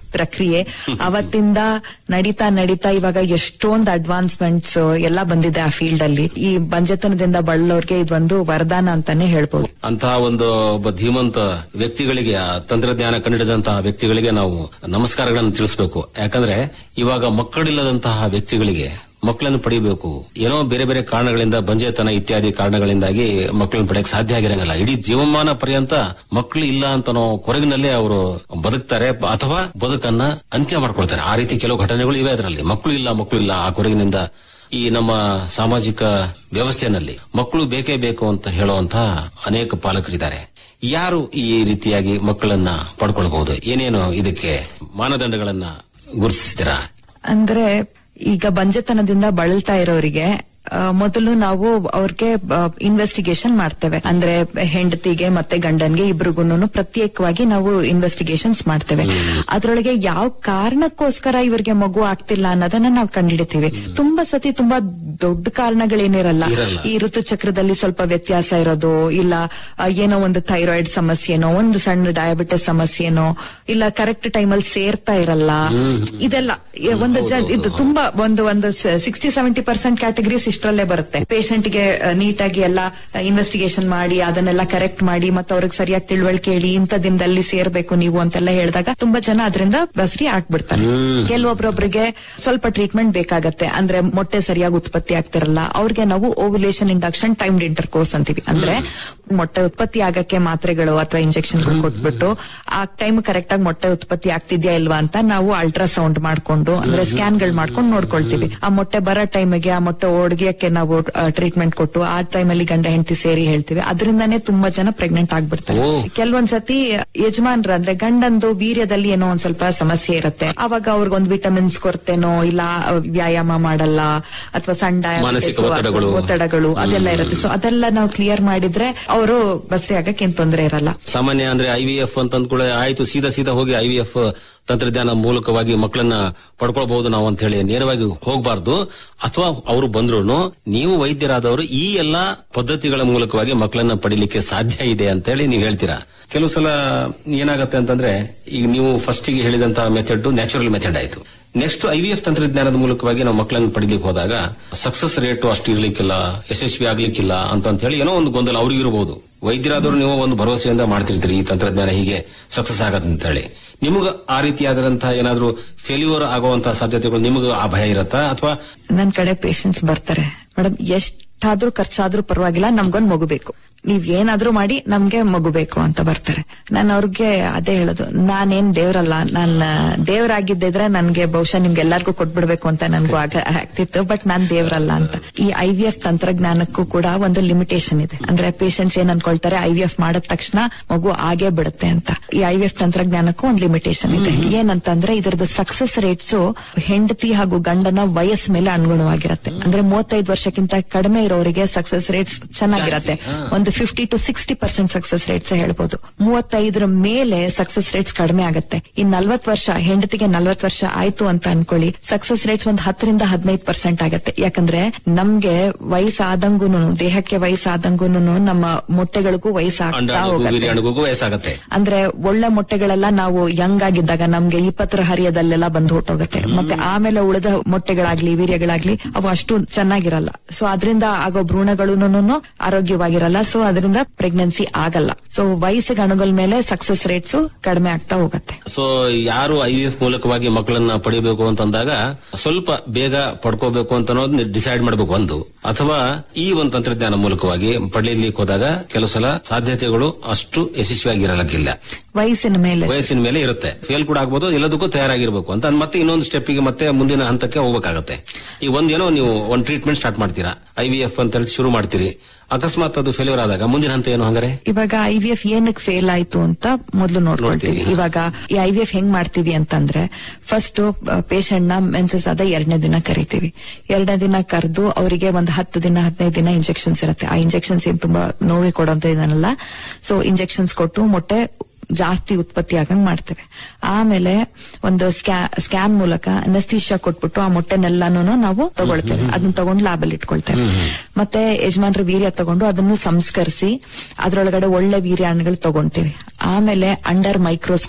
ಪ್ರಕ್ರಿಯೆ ಅವತ್ತಿಂದ ನಡೀತಾ ನಡೀತಾ ಇವಾಗ ಎಷ್ಟೊಂದು ಅಡ್ವಾನ್ಸ್ಮೆಂಟ್ಸ್ ಎಲ್ಲ ಬಂದಿದೆ ಆ ಫೀಲ್ಡ್ ಅಲ್ಲಿ ಈ ಬಂಜೆತನದಿಂದ ಬಳಲೋರ್ಗೆ ಇದೊಂದು ವರದಾನ ಅಂತಾನೆ ಹೇಳ್ಬೋದು ಅಂತಹ ಒಂದು ಒಬ್ಬ ಧೀಮಂತ ವ್ಯಕ್ತಿಗಳಿಗೆ ಆ ತಂತ್ರಜ್ಞಾನ ಕಂಡಿಡಿದಂತಹ ವ್ಯಕ್ತಿಗಳಿಗೆ ನಾವು ನಮಸ್ಕಾರಗಳನ್ನು ತಿಳಿಸಬೇಕು ಯಾಕಂದ್ರೆ ಇವಾಗ ಮಕ್ಕಳಿಲ್ಲದಂತಹ ವ್ಯಕ್ತಿಗಳಿಗೆ ಮಕ್ಕಳನ್ನು ಪಡಿಬೇಕು ಏನೋ ಬೇರೆ ಬೇರೆ ಕಾರಣಗಳಿಂದ ಬಂಜೆತನ ಇತ್ಯಾದಿ ಕಾರಣಗಳಿಂದಾಗಿ ಮಕ್ಕಳನ್ನು ಪಡೆಯಕ್ಕೆ ಸಾಧ್ಯ ಆಗಿರಂಗಿಲ್ಲ ಇಡೀ ಜೀವಮಾನ ಪರ್ಯಂತ ಮಕ್ಕಳು ಇಲ್ಲ ಅಂತ ನಾವು ಕೊರಗಿನಲ್ಲೇ ಅವರು ಬದುಕ್ತಾರೆ ಅಥವಾ ಬದುಕನ್ನ ಅಂತ್ಯ ಮಾಡ್ಕೊಳ್ತಾರೆ ಆ ರೀತಿ ಕೆಲವು ಘಟನೆಗಳು ಇವೆ ಅದರಲ್ಲಿ ಮಕ್ಕಳು ಇಲ್ಲ ಮಕ್ಕಳು ಇಲ್ಲ ಆ ಕೊರಗಿನಿಂದ ಈ ನಮ್ಮ ಸಾಮಾಜಿಕ ವ್ಯವಸ್ಥೆಯಲ್ಲಿ ಮಕ್ಕಳು ಬೇಕೇ ಬೇಕು ಅಂತ ಹೇಳುವಂತಹ ಅನೇಕ ಪಾಲಕರಿದ್ದಾರೆ ಯಾರು ಈ ರೀತಿಯಾಗಿ ಮಕ್ಕಳನ್ನ ಪಡ್ಕೊಳ್ಬಹುದು ಏನೇನು ಇದಕ್ಕೆ ಮಾನದಂಡಗಳನ್ನ ಗುರುತಿಸಿದ್ದೀರಾ ಅಂದ್ರೆ ಈಗ ಬಂಜೆತನದಿಂದ ಬಳಲ್ತಾ ಇರೋರಿಗೆ ಆ, ಮೊದಲು ನಾವು ಅವ್ರಿಗೆ ಇನ್ವೆಸ್ಟಿಗೇಷನ್ ಮಾಡ್ತೇವೆ ಅಂದ್ರೆ ಹೆಂಡತಿಗೆ ಮತ್ತೆ ಗಂಡನ್ಗೆ ಇಬ್ರಿಗೂನು ಪ್ರತ್ಯೇಕವಾಗಿ ನಾವು ಇನ್ವೆಸ್ಟಿಗೇಷನ್ಸ್ ಮಾಡ್ತೇವೆ ಅದ್ರೊಳಗೆ ಯಾವ ಕಾರಣಕ್ಕೋಸ್ಕರ ಇವ್ರಿಗೆ ಮಗು ಆಗ್ತಿಲ್ಲ ಅನ್ನೋದನ್ನ ನಾವು ಕಂಡುಹಿಡಿತೀವಿ ತುಂಬಾ ಸತಿ ತುಂಬಾ ದೊಡ್ಡ ಕಾರಣಗಳೇನಿರಲ್ಲ ಇರಲ್ಲ. ಈ ಋತುಚಕ್ರದಲ್ಲಿ ಸ್ವಲ್ಪ ವ್ಯತ್ಯಾಸ ಇರೋದು ಇಲ್ಲ ಆ, ಏನೋ ಒಂದು ಥೈರಾಯ್ಡ್ ಸಮಸ್ಯೆನೋ ಒಂದು ಸಣ್ಣ ಡಯಾಬಿಟಿಸ್ ಸಮಸ್ಯೆನೋ ಇಲ್ಲ ಕರೆಕ್ಟ್ ಟೈಮಲ್ಲಿ ಸೇರ್ತಾ ಇರಲ್ಲ ಇದೆಲ್ಲ ಈ ಒಂದು ಜ- ಇದು ತುಂಬಾ ಒಂದು ಒಂದು ಸಿಕ್ಸ್ಟಿ ಸೆವೆಂಟಿ ಪರ್ಸೆಂಟ್ ಕ್ಯಾಟಗರೀಸ್ ಇಷ್ಟರಲ್ಲೇ ಬರುತ್ತೆ Patient ಗೆ ಆ, ನೀಟಾಗಿ ಎಲ್ಲ ಇನ್ವೆಸ್ಟಿಗೇಷನ್ ಮಾಡಿ ಅದನ್ನೆಲ್ಲ ಕರೆಕ್ಟ್ ಮಾಡಿ ಮತ್ತೆ ಅವ್ರಿಗೆ ಸರಿಯಾಗಿ ತಿಳುವಳಿಕೆ ಹೇಳಿ ಇಂಥ ದಿನದಲ್ಲಿ ಸೇರ್ಬೇಕು ನೀವು ಅಂತೆಲ್ಲ ಹೇಳಿದಾಗ ತುಂಬಾ ಜನ ಅದರಿಂದ ಬಸ್ರಿ ಆಗ್ಬಿಡ್ತಾರೆ ಕೆಲವೊಬ್ರೊಬ್ರಿಗೆ ಸ್ವಲ್ಪ ಟ್ರೀಟ್ಮೆಂಟ್ ಬೇಕಾಗತ್ತೆ ಅಂದ್ರೆ ಮೊಟ್ಟೆ ಸರಿಯಾಗಿ ಉತ್ಪತ್ತಿ ಆಗ್ತಿರಲ್ಲ ಅವ್ರಿಗೆ ನಾವು ovulation induction timed intercourse ಅಂತೀವಿ ಅಂದ್ರೆ ಮೊಟ್ಟೆ ಉತ್ಪತ್ತಿ ಆಗಕ್ಕೆ ಮಾತ್ರೆಗಳು ಅಥವಾ ಇಂಜೆಕ್ಷನ್ ಕೊಟ್ಬಿಟ್ಟು ಆ ಟೈಮ್ ಕರೆಕ್ಟ್ ಆಗಿ ಮೊಟ್ಟೆ ಉತ್ಪತ್ತಿ ಆಗ್ತಿದ್ಯಾ ಇಲ್ವಾ ಅಂತ ನಾವು ಅಲ್ಟ್ರಾಸೌಂಡ್ ಮಾಡ್ಕೊಂಡು ಅಂದ್ರೆ ಸ್ಕ್ಯಾನ್ ಗಳು ಮಾಡ್ಕೊಂಡು ನೋಡ್ಕೊಳ್ತೀವಿ ಆ ಮೊಟ್ಟೆ ಬರೋ ಟೈಮಿಗೆ ಆ ಮೊಟ್ಟೆ ಒಡ್ಗಿಯಕ್ಕೆ ನಾವು ಟ್ರೀಟ್ಮೆಂಟ್ ಕೊಟ್ಟು ಆ ಟೈಮಲ್ಲಿ ಗಂಡ ಹೆಂಡತಿ ಸೇರಿ ಹೇಳ್ತೀವಿ ಅದರಿಂದಾನೇ ತುಂಬಾ ಜನ ಪ್ರೆಗ್ನೆಂಟ್ ಆಗ್ಬಿಡ್ತಾರೆ ಓ. ಕೆಲವೊಂದ್ಸತಿ ಯಜಮಾನ್ರ ಅಂದ್ರೆ ಗಂಡಂದು ವೀರ್ಯದಲ್ಲಿ ಏನೋ ಒಂದ್ ಸ್ವಲ್ಪ ಸಮಸ್ಯೆ ಇರುತ್ತೆ ಅವಾಗ ಅವ್ರಿಗೊಂದು ವಿಟಮಿನ್ಸ್ ಕೊರತೆನೋ ಇಲ್ಲ ವ್ಯಾಯಾಮ ಮಾಡಲ್ಲ ಅಥವಾ ಸಣ್ಣ diabetes ಮಾನಸಿಕ ಅಥವಾ ಒತ್ತಡಗಳು. ಒತ್ತಡಗಳು ಅದೆಲ್ಲ ಇರುತ್ತೆ ಸೊ ಅದೆಲ್ಲ ನಾವು ಕ್ಲಿಯರ್ ಮಾಡಿದ್ರೆ ಅವರು ಬಸ್ರಿ ಆಗಕ್ಕೆ ಏನ್ ತೊಂದರೆ ಇರಲ್ಲ ಸಾಮಾನ್ಯ ಅಂದ್ರೆ ಐ ವಿ ಎಫ್ ಅಂತ ಕೂಡ ಆಯ್ತು ಸೀದಾ ಸೀದಾ ಹೋಗಿ ಐ ವಿ ಎಫ್ ತಂತ್ರಜ್ಞಾನ ಮೂಲಕವಾಗಿ ಮಕ್ಕಳನ್ನ ಪಡ್ಕೊಳ್ಬಹುದು ನಾವು ಅಂತ ಹೇಳಿ ನೇರವಾಗಿ ಹೋಗಬಾರ್ದು ಅಥವಾ ಅವರು ಬಂದ್ರು ನೀವು ವೈದ್ಯರಾದವರು ಈ ಎಲ್ಲಾ ಪದ್ಧತಿಗಳ ಮೂಲಕವಾಗಿ ಮಕ್ಕಳನ್ನ ಪಡಿಲಿಕ್ಕೆ ಸಾಧ್ಯ ಇದೆ ಅಂತ ಹೇಳಿ ನೀವು ಹೇಳ್ತೀರಾ ಕೆಲವು ಸಲ ಏನಾಗತ್ತೆ ಅಂತಂದ್ರೆ ಈಗ ನೀವು ಫಸ್ಟ್ ಗೆ ಹೇಳಿದಂತಹ ಮೆಥಡ್ ನ್ಯಾಚುರಲ್ ಮೆಥಡ್ ಆಯ್ತು ನೆಕ್ಸ್ಟ್ ಐ ವಿ ಎಫ್ ತಂತ್ರಜ್ಞಾನದ ಮೂಲಕವಾಗಿ ನಾವು ಮಕ್ಕಳನ್ನು ಪಡಿಲಿಕ್ಕೆ ಹೋದಾಗ ಸಕ್ಸಸ್ ರೇಟ್ ಅಷ್ಟು ಇರ್ಲಿಕ್ಕಿಲ್ಲ ಯಶಸ್ವಿ ಆಗ್ಲಿಕ್ಕಿಲ್ಲ ಅಂತ ಅಂತ ಹೇಳಿ ಏನೋ ಒಂದು ಗೊಂದಲ ಅವ್ರಿಗೆ ಇರಬಹುದು ವೈದ್ಯರಾದವರು ನೀವು ಒಂದು ಭರವಸೆಯಿಂದ ಮಾಡ್ತಿರ್ತೀರಿ ಈ ತಂತ್ರಜ್ಞಾನ ಹೀಗೆ ಸಕ್ಸಸ್ ಆಗತ್ತೆ ಅಂತ ಹೇಳಿ ನಿಮಗ ಆ ರೀತಿಯಾದಂತಹ ಏನಾದ್ರೂ ಫೇಲ್ಯೂರ್ ಆಗುವಂತಹ ಸಾಧ್ಯತೆಗಳು ನಿಮಗ ಆ ಭಯ ಇರತ್ತಾ ಅಥವಾ ನನ್ ಕಡೆ ಪೇಷಂಟ್ಸ್ ಬರ್ತಾರೆ ಮೇಡಮ್ ಎಷ್ಟಾದ್ರೂ ಖರ್ಚಾದ್ರೂ ಪರವಾಗಿಲ್ಲ ನಮ್ಗೊಂದ್ ಮಗು ಬೇಕು ನೀವ್ ಏನಾದ್ರೂ ಮಾಡಿ ನಮ್ಗೆ ಮಗು ಬೇಕು ಅಂತ ಬರ್ತಾರೆ ನಾನು ಅವ್ರಿಗೆ ಅದೇ ಹೇಳೋದು ನಾನೇನ್ ದೇವ್ರಲ್ಲ ನಾನ್ ದೇವರಾಗಿದ್ದಿದ್ರೆ ನನ್ಗೆ ಬಹುಶಃ ನಿಮ್ಗೆಲ್ಲರಿಗೂ ಕೊಟ್ಬಿಡ್ಬೇಕು ಅಂತ ನನ್ಗೂ ಆಗ ಆಗ್ತಿತ್ತು ಬಟ್ ನಾನ್ ದೇವ್ರಲ್ಲ ಅಂತ ಈ ಐ ವಿ ಎಫ್ ತಂತ್ರಜ್ಞಾನಕ್ಕೂ ಕೂಡ ಒಂದು ಲಿಮಿಟೇಷನ್ ಇದೆ ಅಂದ್ರೆ ಪೇಷಂಟ್ಸ್ ಏನ್ ಅನ್ಕೊಳ್ತಾರೆ ಐ ವಿ ಎಫ್ ಮಾಡಿದ ತಕ್ಷಣ ಮಗು ಆಗೇ ಬಿಡುತ್ತೆ ಅಂತ ಈ ಐ ವಿ ಎಫ್ ತಂತ್ರಜ್ಞಾನಕ್ಕೂ ಒಂದು ಲಿಮಿಟೇಷನ್ ಇದೆ ಏನಂತಂದ್ರೆ ಇದರದ್ದು ಸಕ್ಸಸ್ ರೇಟ್ಸ್ ಹೆಂಡತಿ ಹಾಗೂ ಗಂಡನ ವಯಸ್ಸ ಮೇಲೆ ಅನುಗುಣವಾಗಿರುತ್ತೆ ಅಂದ್ರೆ ಮೂವತ್ತೈದು ವರ್ಷಕ್ಕಿಂತ ಕಡಿಮೆ ಇರೋರಿಗೆ ಸಕ್ಸಸ್ ರೇಟ್ಸ್ ಚೆನ್ನಾಗಿರತ್ತೆ ಒಂದು fifty to sixty percent success rates ಹೇಳ್ಬೋದು ಮೂವತ್ತೈದರ ಮೇಲೆ ಸಕ್ಸಸ್ ರೇಟ್ಸ್ ಕಡಿಮೆ ಆಗುತ್ತೆ ಈ ನಲ್ವತ್ ವರ್ಷ ಹೆಂಡತಿಗೆ ನಲ್ವತ್ ವರ್ಷ ಆಯ್ತು ಅಂತ ಅನ್ಕೊಳ್ಳಿ ಸಕ್ಸಸ್ ರೇಟ್ಸ್ ಒಂದು ಹತ್ತರಿಂದ ಹದಿನೈದು ಪರ್ಸೆಂಟ್ ಆಗುತ್ತೆ ಯಾಕಂದ್ರೆ ನಮ್ಗೆ ವಯಸ್ಸಾದಂಗೂನು ದೇಹಕ್ಕೆ ವಯಸ್ಸಾದಂಗೂನು ನಮ್ಮ ಮೊಟ್ಟೆಗಳಿಗೂ ವಯಸ್ಸಾಗ್ತಾ ಅಂಡಾಣುಗೂ ಹೋಗುತ್ತೆ ವೀರ್ಯಾಣುಗೂ ವಯಸ್ಸಾಗತ್ತೆ ಅಂದ್ರೆ ಒಳ್ಳೆ ಮೊಟ್ಟೆಗಳೆಲ್ಲ ನಾವು ಯಂಗ್ ಆಗಿದ್ದಾಗ ನಮ್ಗೆ ಇಪ್ಪತ್ತರ ಹರಿಯದಲ್ಲೆಲ್ಲ ಬಂದು ಹೊಟ್ಟೋಗುತ್ತೆ ಮತ್ತೆ ಆಮೇಲೆ ಉಳಿದ ಮೊಟ್ಟೆಗಳಾಗ್ಲಿ ವೀರ್ಯಗಳಾಗ್ಲಿ ಅವು ಅಷ್ಟು ಚೆನ್ನಾಗಿರಲ್ಲ ಸೊ ಅದರಿಂದ ಆಗೋ ಭ್ರೂಣಗಳು ಆರೋಗ್ಯವಾಗಿರಲ್ಲ ಸೊ ಅದರಿಂದ ಪ್ರೆಗ್ನೆನ್ಸಿ ಆಗಲ್ಲ ಸೊ ವಯಸ್ಸಿಗೆ ಅನುಗುಲ್ ಮೇಲೆ ಸಕ್ಸಸ್ ರೇಟ್ಸ್ ಕಡಿಮೆ ಆಗ್ತಾ ಹೋಗುತ್ತೆ ಸೊ ಯಾರು ಐ ವಿ ಎಫ್ ಮೂಲಕವಾಗಿ ಮಕ್ಕಳನ್ನ ಪಡಿಬೇಕು ಅಂತಂದಾಗ ಸ್ವಲ್ಪ ಬೇಗ ಪಡ್ಕೋಬೇಕು ಅಂತ ಅನ್ನೋದು ಡಿಸೈಡ್ ಮಾಡಬೇಕು ಒಂದು ಅಥವಾ ಈ ಒಂದು ತಂತ್ರಜ್ಞಾನ ಮೂಲಕವಾಗಿ ಪಡೀಲಿಕ್ಕೆ ಹೋದಾಗ ಕೆಲವು ಸಲ ಸಾಧ್ಯತೆಗಳು ಅಷ್ಟು ಯಶಸ್ವಿಯಾಗಿರಲಿಕ್ಕಿಲ್ಲ ವಯಸ್ಸಿನ ಮೇಲೆ ವಯಸ್ಸಿನ ಮೇಲೆ ಇರುತ್ತೆ ಫೇಲ್ ಕೂಡ ಆಗ್ಬೋದು ಎಲ್ಲದಕ್ಕೂ ತಯಾರಾಗಿರ್ಬೇಕು ಅಂತ ಮತ್ತೆ ಇನ್ನೊಂದು ಸ್ಟೆಪ್ಗೆ ಮತ್ತೆ ಮುಂದಿನ ಹಂತಕ್ಕೆ ಹೋಗ್ಬೇಕಾಗತ್ತೆ ಈ ಒಂದೇನೋ ನೀವು ಒಂದು ಟ್ರೀಟ್ಮೆಂಟ್ ಸ್ಟಾರ್ಟ್ ಮಾಡ್ತೀರಾ ಐ ವಿ ಎಫ್ ಅಂತ ಹೇಳಿ ಶುರು ಮಾಡ್ತೀರಿ ಅಕಸ್ಮಾತ್ ಅದು ಫೇಲ್ಯೂರ್ ಆದಾಗ ಮುಂದಿನ ಹಂತ ಏನು ಹಂಗಾರೆ ಇವಾಗ ಐ ವಿ ಎಫ್ ಏನಕ್ಕೆ ಫೇಲ್ ಆಯ್ತು ಅಂತ ಮೊದಲು ನೋಡ್ಕೊಳ್ತೀವಿ ನೋಡ್ತೀವಿ. ಇವಾಗ ಈ ಐ ವಿ ಎಫ್ ಹೆಂಗ್ ಮಾಡ್ತೀವಿ ಅಂತಂದ್ರೆ ಫಸ್ಟ್ ಪೇಷಂಟ್ ನ ಮೆನ್ಸಸ್ ಆದ ಎರಡನೇ ದಿನ ಕರಿತೀವಿ ಎರಡನೇ ದಿನ ಕರೆದು ಅವರಿಗೆ ಒಂದು ಹತ್ತು ದಿನ ಹದಿನೈದು ದಿನ ಇಂಜೆಕ್ಷನ್ಸ್ ಇರುತ್ತೆ ಆ ಇಂಜೆಕ್ಷನ್ಸ್ ಏನ್ ತುಂಬಾ ನೋವಿ ಕೊಡೋಂತ ಇದನ್ನಲ್ಲ ಸೊ ಇಂಜೆಕ್ಷನ್ಸ್ ಕೊಟ್ಟು ಮೊಟ್ಟೆ ಜಾಸ್ತಿ ಉತ್ಪತ್ತಿ ಆಗಂಗ್ ಮಾಡ್ತೇವೆ ಆಮೇಲೆ ಒಂದು ಸ್ಕ್ಯಾನ್ ಮೂಲಕ ಅನಸ್ತೀಶಿಯಾ ಕೊಟ್ಬಿಟ್ಟು ಆ ಮೊಟ್ಟೆನೆಲ್ಲಾನು ನಾವು ತಗೊಳ್ತೇವೆ ಅದನ್ನ ತಗೊಂಡು ಲ್ಯಾಬಲ್ಲಿ ಇಟ್ಕೊಳ್ತೇವೆ ಮತ್ತೆ ಯಜಮಾನ್ರ ವೀರ್ಯ ತಗೊಂಡು ಅದನ್ನು ಸಂಸ್ಕರಿಸಿ ಅದ್ರೊಳಗಡೆ ಒಳ್ಳೆ ವೀರ್ಯಾಣುಗಳು ತಗೊಂತೀವಿ ಆಮೇಲೆ ಅಂಡರ್ ಮೈಕ್ರೋಸ್ಕೋಪ್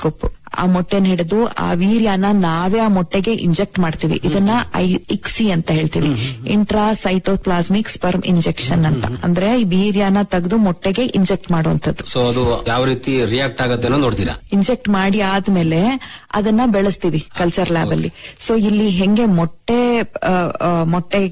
ಆ ಮೊಟ್ಟೆನ ಹಿಡಿದು ಆ ವೀರ್ಯನ ನಾವೇ ಆ ಮೊಟ್ಟೆಗೆ ಇಂಜೆಕ್ಟ್ ಮಾಡ್ತೀವಿ ಇದನ್ನ ಐ ಇಕ್ಸಿ ಅಂತ ಹೇಳ್ತೀವಿ ಇಂಟ್ರಾ ಸೈಟೋಪ್ಲಾಸ್ಮಿಕ್ ಸ್ಪರ್ಮ್ ಇಂಜೆಕ್ಷನ್ ಅಂತ ಅಂದ್ರೆ ಈ ವೀರ್ಯನ ತೆಗೆದು ಮೊಟ್ಟೆಗೆ ಇಂಜೆಕ್ಟ್ ಮಾಡುವಂತದ್ದು ಸೊ ಅದು ಯಾವ ರೀತಿ ರಿಯಾಕ್ಟ್ ಆಗತ್ತೆ ಅನ್ನೋ ನೋಡ್ತೀರಾ ಇಂಜೆಕ್ಟ್ ಮಾಡಿ ಆದ್ಮೇಲೆ ಅದನ್ನ ಬೆಳೆಸ್ತೀವಿ ಕಲ್ಚರ್ ಲ್ಯಾಬ್ ಅಲ್ಲಿ ಸೊ ಇಲ್ಲಿ ಹೆಂಗೆ ಮೊಟ್ಟೆ ಆ, ಆ, ಮೊಟ್ಟೆ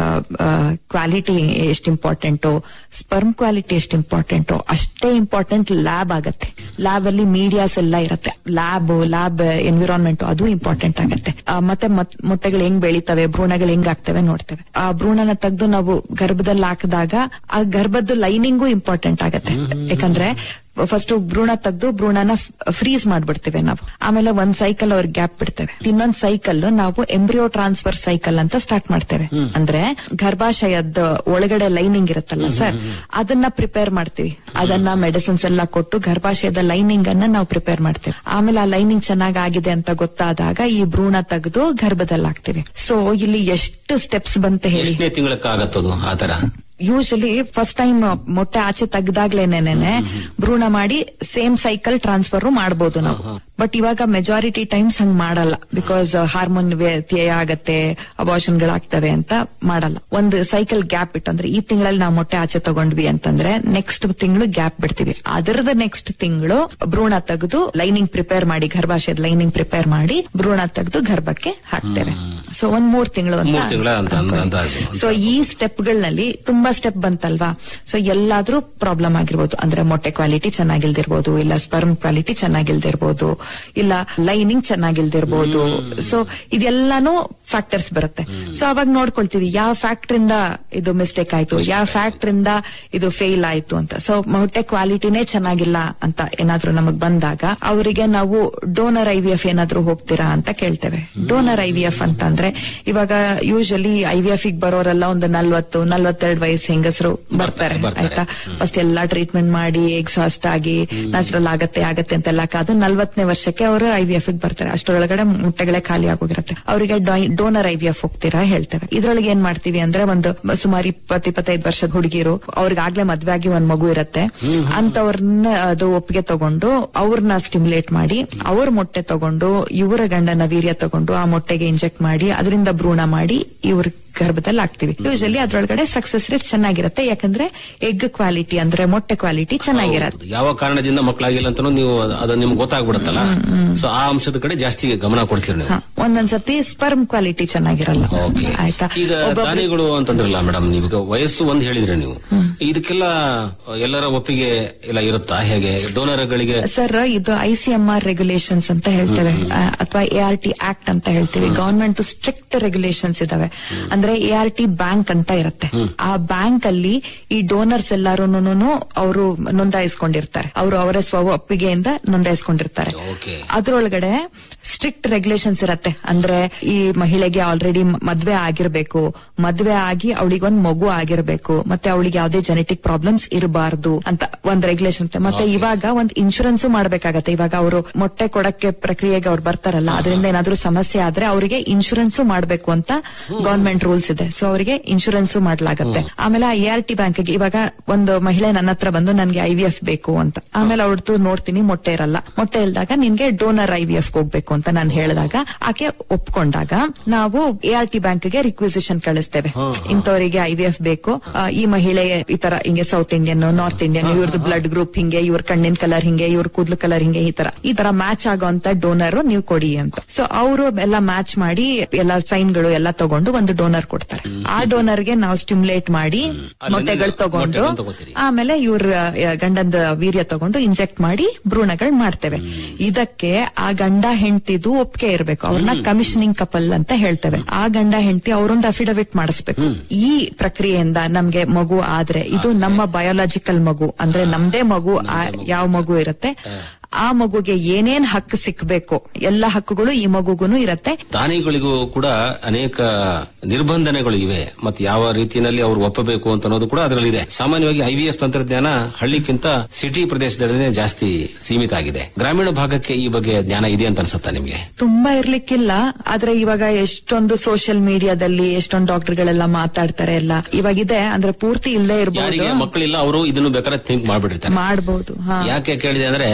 ಕ್ವಾಲಿಟಿ ಎಷ್ಟು ಇಂಪಾರ್ಟೆಂಟು ಸ್ಪರ್ಮ್ ಕ್ವಾಲಿಟಿ ಎಷ್ಟು ಇಂಪಾರ್ಟೆಂಟು ಅಷ್ಟೇ ಇಂಪಾರ್ಟೆಂಟ್ ಲ್ಯಾಬ್ ಆಗತ್ತೆ ಲ್ಯಾಬ್ ಅಲ್ಲಿ ಮೀಡಿಯಾಸ್ ಎಲ್ಲ ಇರುತ್ತೆ ಲ್ಯಾಬ್ ಲ್ಯಾಬ್ ಎನ್ವಿರಾನ್ಮೆಂಟ್ ಅದು ಇಂಪಾರ್ಟೆಂಟ್ ಆಗತ್ತೆ ಆ, ಮತ್ತೆ ಮತ್- ಮೊಟ್ಟೆಗಳು ಹೆಂಗ್ ಬೆಳಿತವೆ ಭ್ರೂಣಗಳು ಹೆಂಗ್ ಆಗ್ತವೆ ನೋಡ್ತೇವೆ ಆ ಭ್ರೂಣನ ತೆಗೆದು ನಾವು ಗರ್ಭದಲ್ಲಿ ಹಾಕಿದಾಗ ಆ ಗರ್ಭದ ಲೈನಿಂಗು ಇಂಪಾರ್ಟೆಂಟ್ ಆಗತ್ತೆ ಯಾಕಂದ್ರೆ ಫಸ್ಟ್ ಭ್ರೂಣ ತೆಗೆದು ಭ್ರೂಣನ ಫ್ರೀಸ್ ಮಾಡ್ಬಿಡ್ತೇವೆ ನಾವು ಆಮೇಲೆ ಒಂದ್ ಸೈಕಲ್ ಅವ್ರಿಗೆ ಗ್ಯಾಪ್ ಬಿಡ್ತೇವೆ ಇನ್ನೊಂದ್ ಸೈಕಲ್ ನಾವು ಎಂಬ್ರಿಯೋ ಟ್ರಾನ್ಸ್ಫರ್ ಸೈಕಲ್ ಅಂತ ಸ್ಟಾರ್ಟ್ ಮಾಡ್ತೇವೆ ಅಂದ್ರೆ ಗರ್ಭಾಶಯದ ಒಳಗಡೆ ಲೈನಿಂಗ್ ಇರುತ್ತಲ್ಲ ಸರ್ ಅದನ್ನ ಪ್ರಿಪೇರ್ ಮಾಡ್ತೀವಿ ಅದನ್ನ ಮೆಡಿಸಿನ್ಸ್ ಎಲ್ಲ ಕೊಟ್ಟು ಗರ್ಭಾಶಯದ ಲೈನಿಂಗ್ ಅನ್ನ ನಾವು ಪ್ರಿಪೇರ್ ಮಾಡ್ತೇವೆ ಆಮೇಲೆ ಆ ಲೈನಿಂಗ್ ಚೆನ್ನಾಗ್ ಆಗಿದೆ ಅಂತ ಗೊತ್ತಾದಾಗ ಈ ಭ್ರೂಣ ತೆಗೆದು ಗರ್ಭದಲ್ಲಿ ಹಾಕ್ತಿವಿ ಸೊ ಇಲ್ಲಿ ಎಷ್ಟು ಸ್ಟೆಪ್ಸ್ ಬಂತ ಹೇಳಿ ಎಷ್ಟನೇ ತಿಂಗಳಕ್ಕಾಗತ್ತದು ಆ ತರ ಯೂಶಲಿ ಫಸ್ಟ್ ಟೈಮ್ ಮೊಟ್ಟೆ ಆಚೆ ತೆಗ್ದಾಗ್ಲೇನೇನೆ ಭ್ರೂಣ ಮಾಡಿ ಸೇಮ್ ಸೈಕಲ್ ಟ್ರಾನ್ಸ್ಫರ್ ಮಾಡಬಹುದು ನಾವು ಬಟ್ ಇವಾಗ ಮೆಜಾರಿಟಿ ಟೈಮ್ಸ್ ಹಂಗ್ ಮಾಡಲ್ಲ ಬಿಕಾಸ್ ಹಾರ್ಮೋನ್ ವ್ಯತ್ಯಯ ಆಗತ್ತೆ ಅಬಾರ್ಷನ್ ಗಳಾಗ್ತವೆ ಅಂತ ಮಾಡಲ್ಲ ಒಂದು ಸೈಕಲ್ ಗ್ಯಾಪ್ ಇಟ್ಟು ಅಂದ್ರೆ ಈ ತಿಂಗಳಲ್ಲಿ ನಾವು ಮೊಟ್ಟೆ ಆಚೆ ತಗೊಂಡ್ವಿ ಅಂತಂದ್ರೆ ನೆಕ್ಸ್ಟ್ ತಿಂಗಳು ಗ್ಯಾಪ್ ಬಿಡ್ತೀವಿ ಅದರದ ನೆಕ್ಸ್ಟ್ ತಿಂಗಳು ಭ್ರೂಣ ತೆಗೆದು ಲೈನಿಂಗ್ ಪ್ರಿಪೇರ್ ಮಾಡಿ ಗರ್ಭಾಶಯದ ಲೈನಿಂಗ್ ಪ್ರಿಪೇರ್ ಮಾಡಿ ಭ್ರೂಣ ತೆಗೆದು ಗರ್ಭಕ್ಕೆ ಹಾಕ್ತೇವೆ ಸೊ ಒಂದ್ ಮೂರ್ ತಿಂಗಳು ಮೂರ್ ತಿಂಗಳ ಅಂತ ಅಂತ ಅನ್ಕೊಳ್ಳಿ. ಅಂದಾಜು. ಸೊ ಈ ಸ್ಟೆಪ್ಗಳಲ್ಲಿ ತುಂಬಾ ಸ್ಟೆಪ್ ಬಂತಲ್ವಾ ಸೊ ಎಲ್ಲಾದ್ರೂ ಪ್ರಾಬ್ಲಮ್ ಆಗಿರ್ಬೋದು ಅಂದ್ರೆ ಮೊಟ್ಟೆ ಕ್ವಾಲಿಟಿ ಚೆನ್ನಾಗಿಲ್ದಿರ್ಬೋದು ಇಲ್ಲ ಸ್ಪರ್ಮ್ ಕ್ವಾಲಿಟಿ ಚೆನ್ನಾಗಿಲ್ದಿರ್ಬೋದು ಇಲ್ಲ ಲೈನಿಂಗ್ ಚೆನ್ನಾಗಿಲ್ದಿರ್ಬೋದು ಸೊ ಇದೆಲ್ಲಾನು ಫ್ಯಾಕ್ಟರ್ಸ್ ಬರುತ್ತೆ ಸೊ ಅವಾಗ ನೋಡ್ಕೊಳ್ತೀವಿ ಯಾವ ಫ್ಯಾಕ್ಟರ್ ಇಂದ ಇದು ಮಿಸ್ಟೇಕ್ ಆಯ್ತು ಯಾವ ಫ್ಯಾಕ್ಟರ್ ಇಂದ ಇದು ಫೇಲ್ ಆಯ್ತು ಅಂತ ಸೊ ಮೊಟ್ಟೆ ಕ್ವಾಲಿಟಿನೇ ಚೆನ್ನಾಗಿಲ್ಲ ಅಂತ ಏನಾದ್ರೂ ನಮಗ್ ಬಂದಾಗ ಅವರಿಗೆ ನಾವು ಡೋನರ್ ಐ ವಿ ಎಫ್ ಏನಾದ್ರೂ ಹೋಗ್ತೀರಾ ಅಂತ ಕೇಳ್ತೇವೆ ಡೋನರ್ ಐ ವಿ ಎಫ್ ಅಂತ ಅಂದ್ರೆ ಇವಾಗ ಯೂಶಲಿ ಐ ವಿ ಎಫ್ ಬರೋರೆಲ್ಲ ಒಂದು ನಲ್ವತ್ತು ನಲ್ವತ್ತೆರಡು ವಯಸ್ಸು ಹೆಂಗಸರು ಬರ್ತಾರೆ ಬರ್ತಾರೆ. ಆಯ್ತಾ ಫಸ್ಟ್ ಎಲ್ಲಾ ಟ್ರೀಟ್ಮೆಂಟ್ ಮಾಡಿ ಎಕ್ಸಾಸ್ಟ್ ಆಗಿ ನ್ಯಾಚುರಲ್ ಆಗತ್ತೆ ಆಗತ್ತೆ ಅಂತೆಲ್ಲ ಕಾದು ನಲ್ವತ್ತನೇ ವರ್ಷಕ್ಕೆ ಅವರು ಐ ವಿ ಎಫ್ ಬರ್ತಾರೆ ಅಷ್ಟರೊಳಗಡೆ ಮುಟ್ಟೆಗಳೇ ಖಾಲಿ ಆಗೋಗಿರುತ್ತೆ ಅವರಿಗೆ ಡೋನರ್ ಐ ವಿ ಎಫ್ ಹೋಗ್ತೀರಾ ಹೇಳ್ತೇವೆ ಇದ್ರೊಳಗೆ ಏನ್ ಮಾಡ್ತೀವಿ ಅಂದ್ರೆ ಒಂದು ಸುಮಾರು ಇಪ್ಪತ್ ಇಪ್ಪತ್ತೈದು ವರ್ಷದ ಹುಡುಗಿರು ಅವ್ರಿಗಾಗ್ಲೇ ಮದ್ವೆ ಆಗಿ ಒಂದ್ ಮಗು ಇರತ್ತೆ ಅಂತವ್ರನ್ನ ಅದು ಒಪ್ಪಿಗೆ ತಗೊಂಡು ಅವ್ರನ್ನ ಸ್ಟಿಮ್ಯುಲೇಟ್ ಮಾಡಿ ಅವ್ರ ಮೊಟ್ಟೆ ತಗೊಂಡು ಇವರ ಗಂಡನ ವೀರ್ಯ ತಗೊಂಡು ಆ ಮೊಟ್ಟೆಗೆ ಇಂಜೆಕ್ಟ್ ಮಾಡಿ ಅದರಿಂದ ಭ್ರೂಣ ಮಾಡಿ ಇವ್ರ ಗರ್ಭದಲ್ಲಿ ಹಾಕ್ತಿವಿ ಯೂಶಲಿ ಅದ್ರೊಳಗಡೆ ಸಕ್ಸಸ್ ರೇಟ್ ಚೆನ್ನಾಗಿರುತ್ತೆ ಯಾಕಂದ್ರೆ ಎಗ್ ಕ್ವಾಲಿಟಿ ಅಂದ್ರೆ ಮೊಟ್ಟೆ ಕ್ವಾಲಿಟಿ ಚೆನ್ನಾಗಿರತ್ತೆ ಹೌದು. ಯಾವ ಕಾರಣದಿಂದ ಮಕ್ಕಳಾಗಿಲ್ಲ ಅಂತ ನೀವು ಅದು ನಿಮ್ಗೆ ಗೊತ್ತಾಗ್ಬಿಡುತ್ತಲ್ಲ ಸೊ ಆ ಅಂಶದ ಕಡೆ ಜಾಸ್ತಿ ಗಮನ ಕೊಡ್ತೀರಿ ನೀವು ಹ, ಒಂದೊಂದ್ಸತಿ ಸ್ಪರ್ಮ್ ಕ್ವಾಲಿಟಿ ಚೆನ್ನಾಗಿರಲ್ಲ ಓಕೆ ಆಯ್ತಾ ಈಗ ಒಬ್ಬೊಬ್ರು- ದಾನಿಗಳು ಅಂತಂದ್ರಲ್ಲ ಮೇಡಮ್ ನೀವೀಗ ವಯಸ್ಸು ಒಂದ್ ಹೇಳಿದ್ರೆ ನೀವು ಇದಕ್ಕೆಲ್ಲ ಎಲ್ಲರ ಒಪ್ಪಿಗೆ ಎಲ್ಲ ಇರುತ್ತಾ ಹೇಗೆ ಡೋನರ್ಗಳಿಗೆ ಸರ್ ಇದು I C M R regulations ಅಂತ ಹೇಳ್ತೇವೆ ಅಥವಾ ಎ ಆರ್ ಟಿ ಆಕ್ಟ್ ಅಂತ ಹೇಳ್ತೀವಿ ಗವರ್ಮೆಂಟ್ ಸ್ಟ್ರಿಕ್ಟ್ ರೆಗ್ಯುಲೇಷನ್ಸ್ ಇದಾವೆ ಅಂದ್ರೆ ಎ ಆರ್ ಟಿ ಬ್ಯಾಂಕ್ ಅಂತ ಇರುತ್ತೆ ಆ ಬ್ಯಾಂಕ್ ಅಲ್ಲಿ ಈ ಡೋನರ್ಸ್ ಎಲ್ಲಾರು ಅವರು ನೋಂದಾಯಿಸ್ಕೊಂಡಿರ್ತಾರೆ ಅವರು ಅವರ ಸ್ವ ಒಪ್ಪಿಗೆಯಿಂದ ನೋಂದಾಯಿಸ್ಕೊಂಡಿರ್ತಾರೆ ಓಕೆ ಅದ್ರೊಳಗಡೆ ಸ್ಟ್ರಿಕ್ಟ್ ರೆಗ್ಯುಲೇಷನ್ಸ್ ಇರತ್ತೆ ಅಂದ್ರೆ ಈ ಮಹಿಳೆಗೆ ಆಲ್ರೆಡಿ ಮದ್ವೆ ಆಗಿರ್ಬೇಕು ಮದ್ವೆ ಆಗಿ ಅವಳಿಗೊಂದ್ ಮಗು ಆಗಿರ್ಬೇಕು ಮತ್ತೆ ಅವಳಿಗೆ ಯಾವ್ದೇ ಜೆನೆಟಿಕ್ ಪ್ರಾಬ್ಲಮ್ಸ್ ಇರಬಾರ್ದು ಅಂತ ಒಂದ್ ರೆಗ್ಯುಲೇಷನ್ ಇರುತ್ತೆ ಮತ್ತೆ ಇವಾಗ ಒಂದ್ ಇನ್ಶೂರೆನ್ಸ್ ಮಾಡ್ಬೇಕಾಗತ್ತೆ ಇವಾಗ ಅವರು ಮೊಟ್ಟೆ ಕೊಡಕ್ಕೆ ಪ್ರಕ್ರಿಯೆಗೆ ಅವ್ರು ಬರ್ತಾರಲ್ಲ ಅದರಿಂದ ಏನಾದ್ರೂ ಸಮಸ್ಯೆ ಆದ್ರೆ ಅವರಿಗೆ ಇನ್ಶೂರೆನ್ಸ್ ಮಾಡ್ಬೇಕು ಅಂತ ಗವರ್ಮೆಂಟ್ ರೂಲ್ಸ್ ಇದೆ ಸೊ ಅವರಿಗೆ ಇನ್ಶೂರೆನ್ಸ್ ಮಾಡ್ಲಾಗತ್ತೆ ಆಮೇಲೆ ಎ ಆರ್ ಟಿ ಬ್ಯಾಂಕ್ ಇವಾಗ ಒಂದು ಮಹಿಳೆ ನನ್ನ ಹತ್ರ ಬಂದು ನನ್ಗೆ ಐ ವಿ ಎಫ್ ಬೇಕು ಅಂತ ಆಮೇಲೆ ಅವ್ರದ್ದು ನೋಡ್ತೀನಿ ಮೊಟ್ಟೆ ಇರಲ್ಲ ಮೊಟ್ಟೆ ಇಲ್ದಾಗ ನಿನ್ಗೆ ಡೋನರ್ ಐ ವಿ ಎಫ್ ಹೋಗ್ಬೇಕು ಅಂತ ನಾನು ಹೇಳಿದಾಗ ಆಕೆ ಒಪ್ಕೊಂಡಾಗ ನಾವು ಎ ಆರ್ ಟಿ ಬ್ಯಾಂಕ್ ಗೆ ರಿಕ್ವಿಸಿಷನ್ ಕಳಿಸ್ತೇವೆ ಇಂಥವರಿಗೆ ಐ ವಿ ಎಫ್ ಬೇಕು ಆ, ಈ ಮಹಿಳೆ ಈ ತರ ಹಿಂಗೆ ಸೌತ್ ಇಂಡಿಯನ್ ನಾರ್ತ್ ಇಂಡಿಯನ್ ಇವ್ರದ್ದು ಬ್ಲಡ್ ಗ್ರೂಪ್ ಹಿಂಗೆ ಇವ್ರ ಕಣ್ಣಿನ ಕಲರ್ ಹಿಂಗೆ ಇವ್ರ ಕೂದಲು ಕಲರ್ ಹಿಂಗೆ ಈ ತರ ಈ ತರ ಮ್ಯಾಚ್ ಆಗೋಂತ ಡೋನರ್ ನೀವು ಕೊಡಿ ಅಂತ ಸೊ ಅವರು ಎಲ್ಲ ಮ್ಯಾಚ್ ಮಾಡಿ ಎಲ್ಲ ಸೈನ್ಗಳು ಎಲ್ಲ ತಗೊಂಡು ಒಂದು ಡೋನರ್ ಕೊಡ್ತಾರೆ ಆ ಡೋನರ್ಗೆ ನಾವು ಸ್ಟಿಮ್ಯುಲೇಟ್ ಮಾಡಿ ಅಲ್ಲಿಂದ ಮೊಟ್ಟೆಗಳು ತಗೊಂಡು ಮೊಟ್ಟೆಗಳನ್ನ ತಗೋತೀರಿ. ಆಮೇಲೆ ಇವ್ರ ಗಂಡಂದ ವೀರ್ಯ ತಗೊಂಡು ಇಂಜೆಕ್ಟ್ ಮಾಡಿ ಭ್ರೂಣಗಳು ಮಾಡ್ತೇವೆ ಇದಕ್ಕೆ ಆ ಗಂಡ ಹೆಂಡತಿದು ಒಪ್ಪಿಗೆ ಇರಬೇಕು ಅವ್ರನ್ನ ಕಮಿಷನಿಂಗ್ ಕಪಲ್ ಅಂತ ಹೇಳ್ತೇವೆ ಆ ಗಂಡ ಹೆಂಡತಿ ಅವರೊಂದು ಅಫಿಡವಿಟ್ ಮಾಡಿಸ್ಬೇಕು ಈ ಪ್ರಕ್ರಿಯೆಯಿಂದ ನಮ್ಗೆ ಮಗು ಆದ್ರೆ ಇದು ನಮ್ಮ ಬಯೋಲಾಜಿಕಲ್ ಮಗು ಅಂದ್ರೆ ನಮ್ದೇ ಮಗು ಆ- ಯಾವ ಮಗು ಇರುತ್ತೆ ಆ ಮಗುಗೆ ಏನೇನ್ ಹಕ್ಕು ಸಿಕ್ಬೇಕು ಎಲ್ಲ ಹಕ್ಕುಗಳು ಈ ಮಗುಗುನು ಇರತ್ತೆ ದಾನಿಗಳಿಗೂ ಕೂಡ ಅನೇಕ ನಿರ್ಬಂಧನೆಗಳು ಇವೆ ಮತ್ತೆ ಯಾವ ರೀತಿಯಲ್ಲಿ ಅವ್ರು ಒಪ್ಪಬೇಕು ಅಂತ ಅನ್ನೋದು ಕೂಡ ಅದರಲ್ಲಿ ಇದೆ ಸಾಮಾನ್ಯವಾಗಿ ಐವಿಎಫ್ ತಂತ್ರಜ್ಞಾನ ಹಳ್ಳಿಕ್ಕಿಂತ ಸಿಟಿ ಪ್ರದೇಶದಲ್ಲೇ ಜಾಸ್ತಿ ಸೀಮಿತ ಆಗಿದೆ ಗ್ರಾಮೀಣ ಭಾಗಕ್ಕೆ ಈ ಬಗ್ಗೆ ಜ್ಞಾನ ಇದೆ ಅಂತ ಅನ್ಸುತ್ತಾ ನಿಮ್ಗೆ ತುಂಬಾ ಇರ್ಲಿಕ್ಕಿಲ್ಲ ಆದ್ರೆ ಇವಾಗ ಎಷ್ಟೊಂದು ಸೋಷಿಯಲ್ ಮೀಡಿಯಾದಲ್ಲಿ ಎಷ್ಟೊಂದು ಡಾಕ್ಟರ್ಗಳೆಲ್ಲ ಮಾತಾಡ್ತಾರೆ ಎಲ್ಲ ಇವಾಗಿದೆ ಅಂದ್ರೆ ಪೂರ್ತಿ ಇಲ್ಲೇ ಯಾರಿಗೆ ಇರಬಹುದು ಮಕ್ಕಳಿಲ್ಲ ಅವರು ಇದನ್ನು ಬೇಕಾದ್ರೆ ಥಿಂಕ್ ಮಾಡ್ಬಿಟ್ಟಿರ್ತಾರೆ ಮಾಡಬಹುದು ಹಾ ಯಾಕೆ ಕೇಳಿದೆ ಅಂದ್ರೆ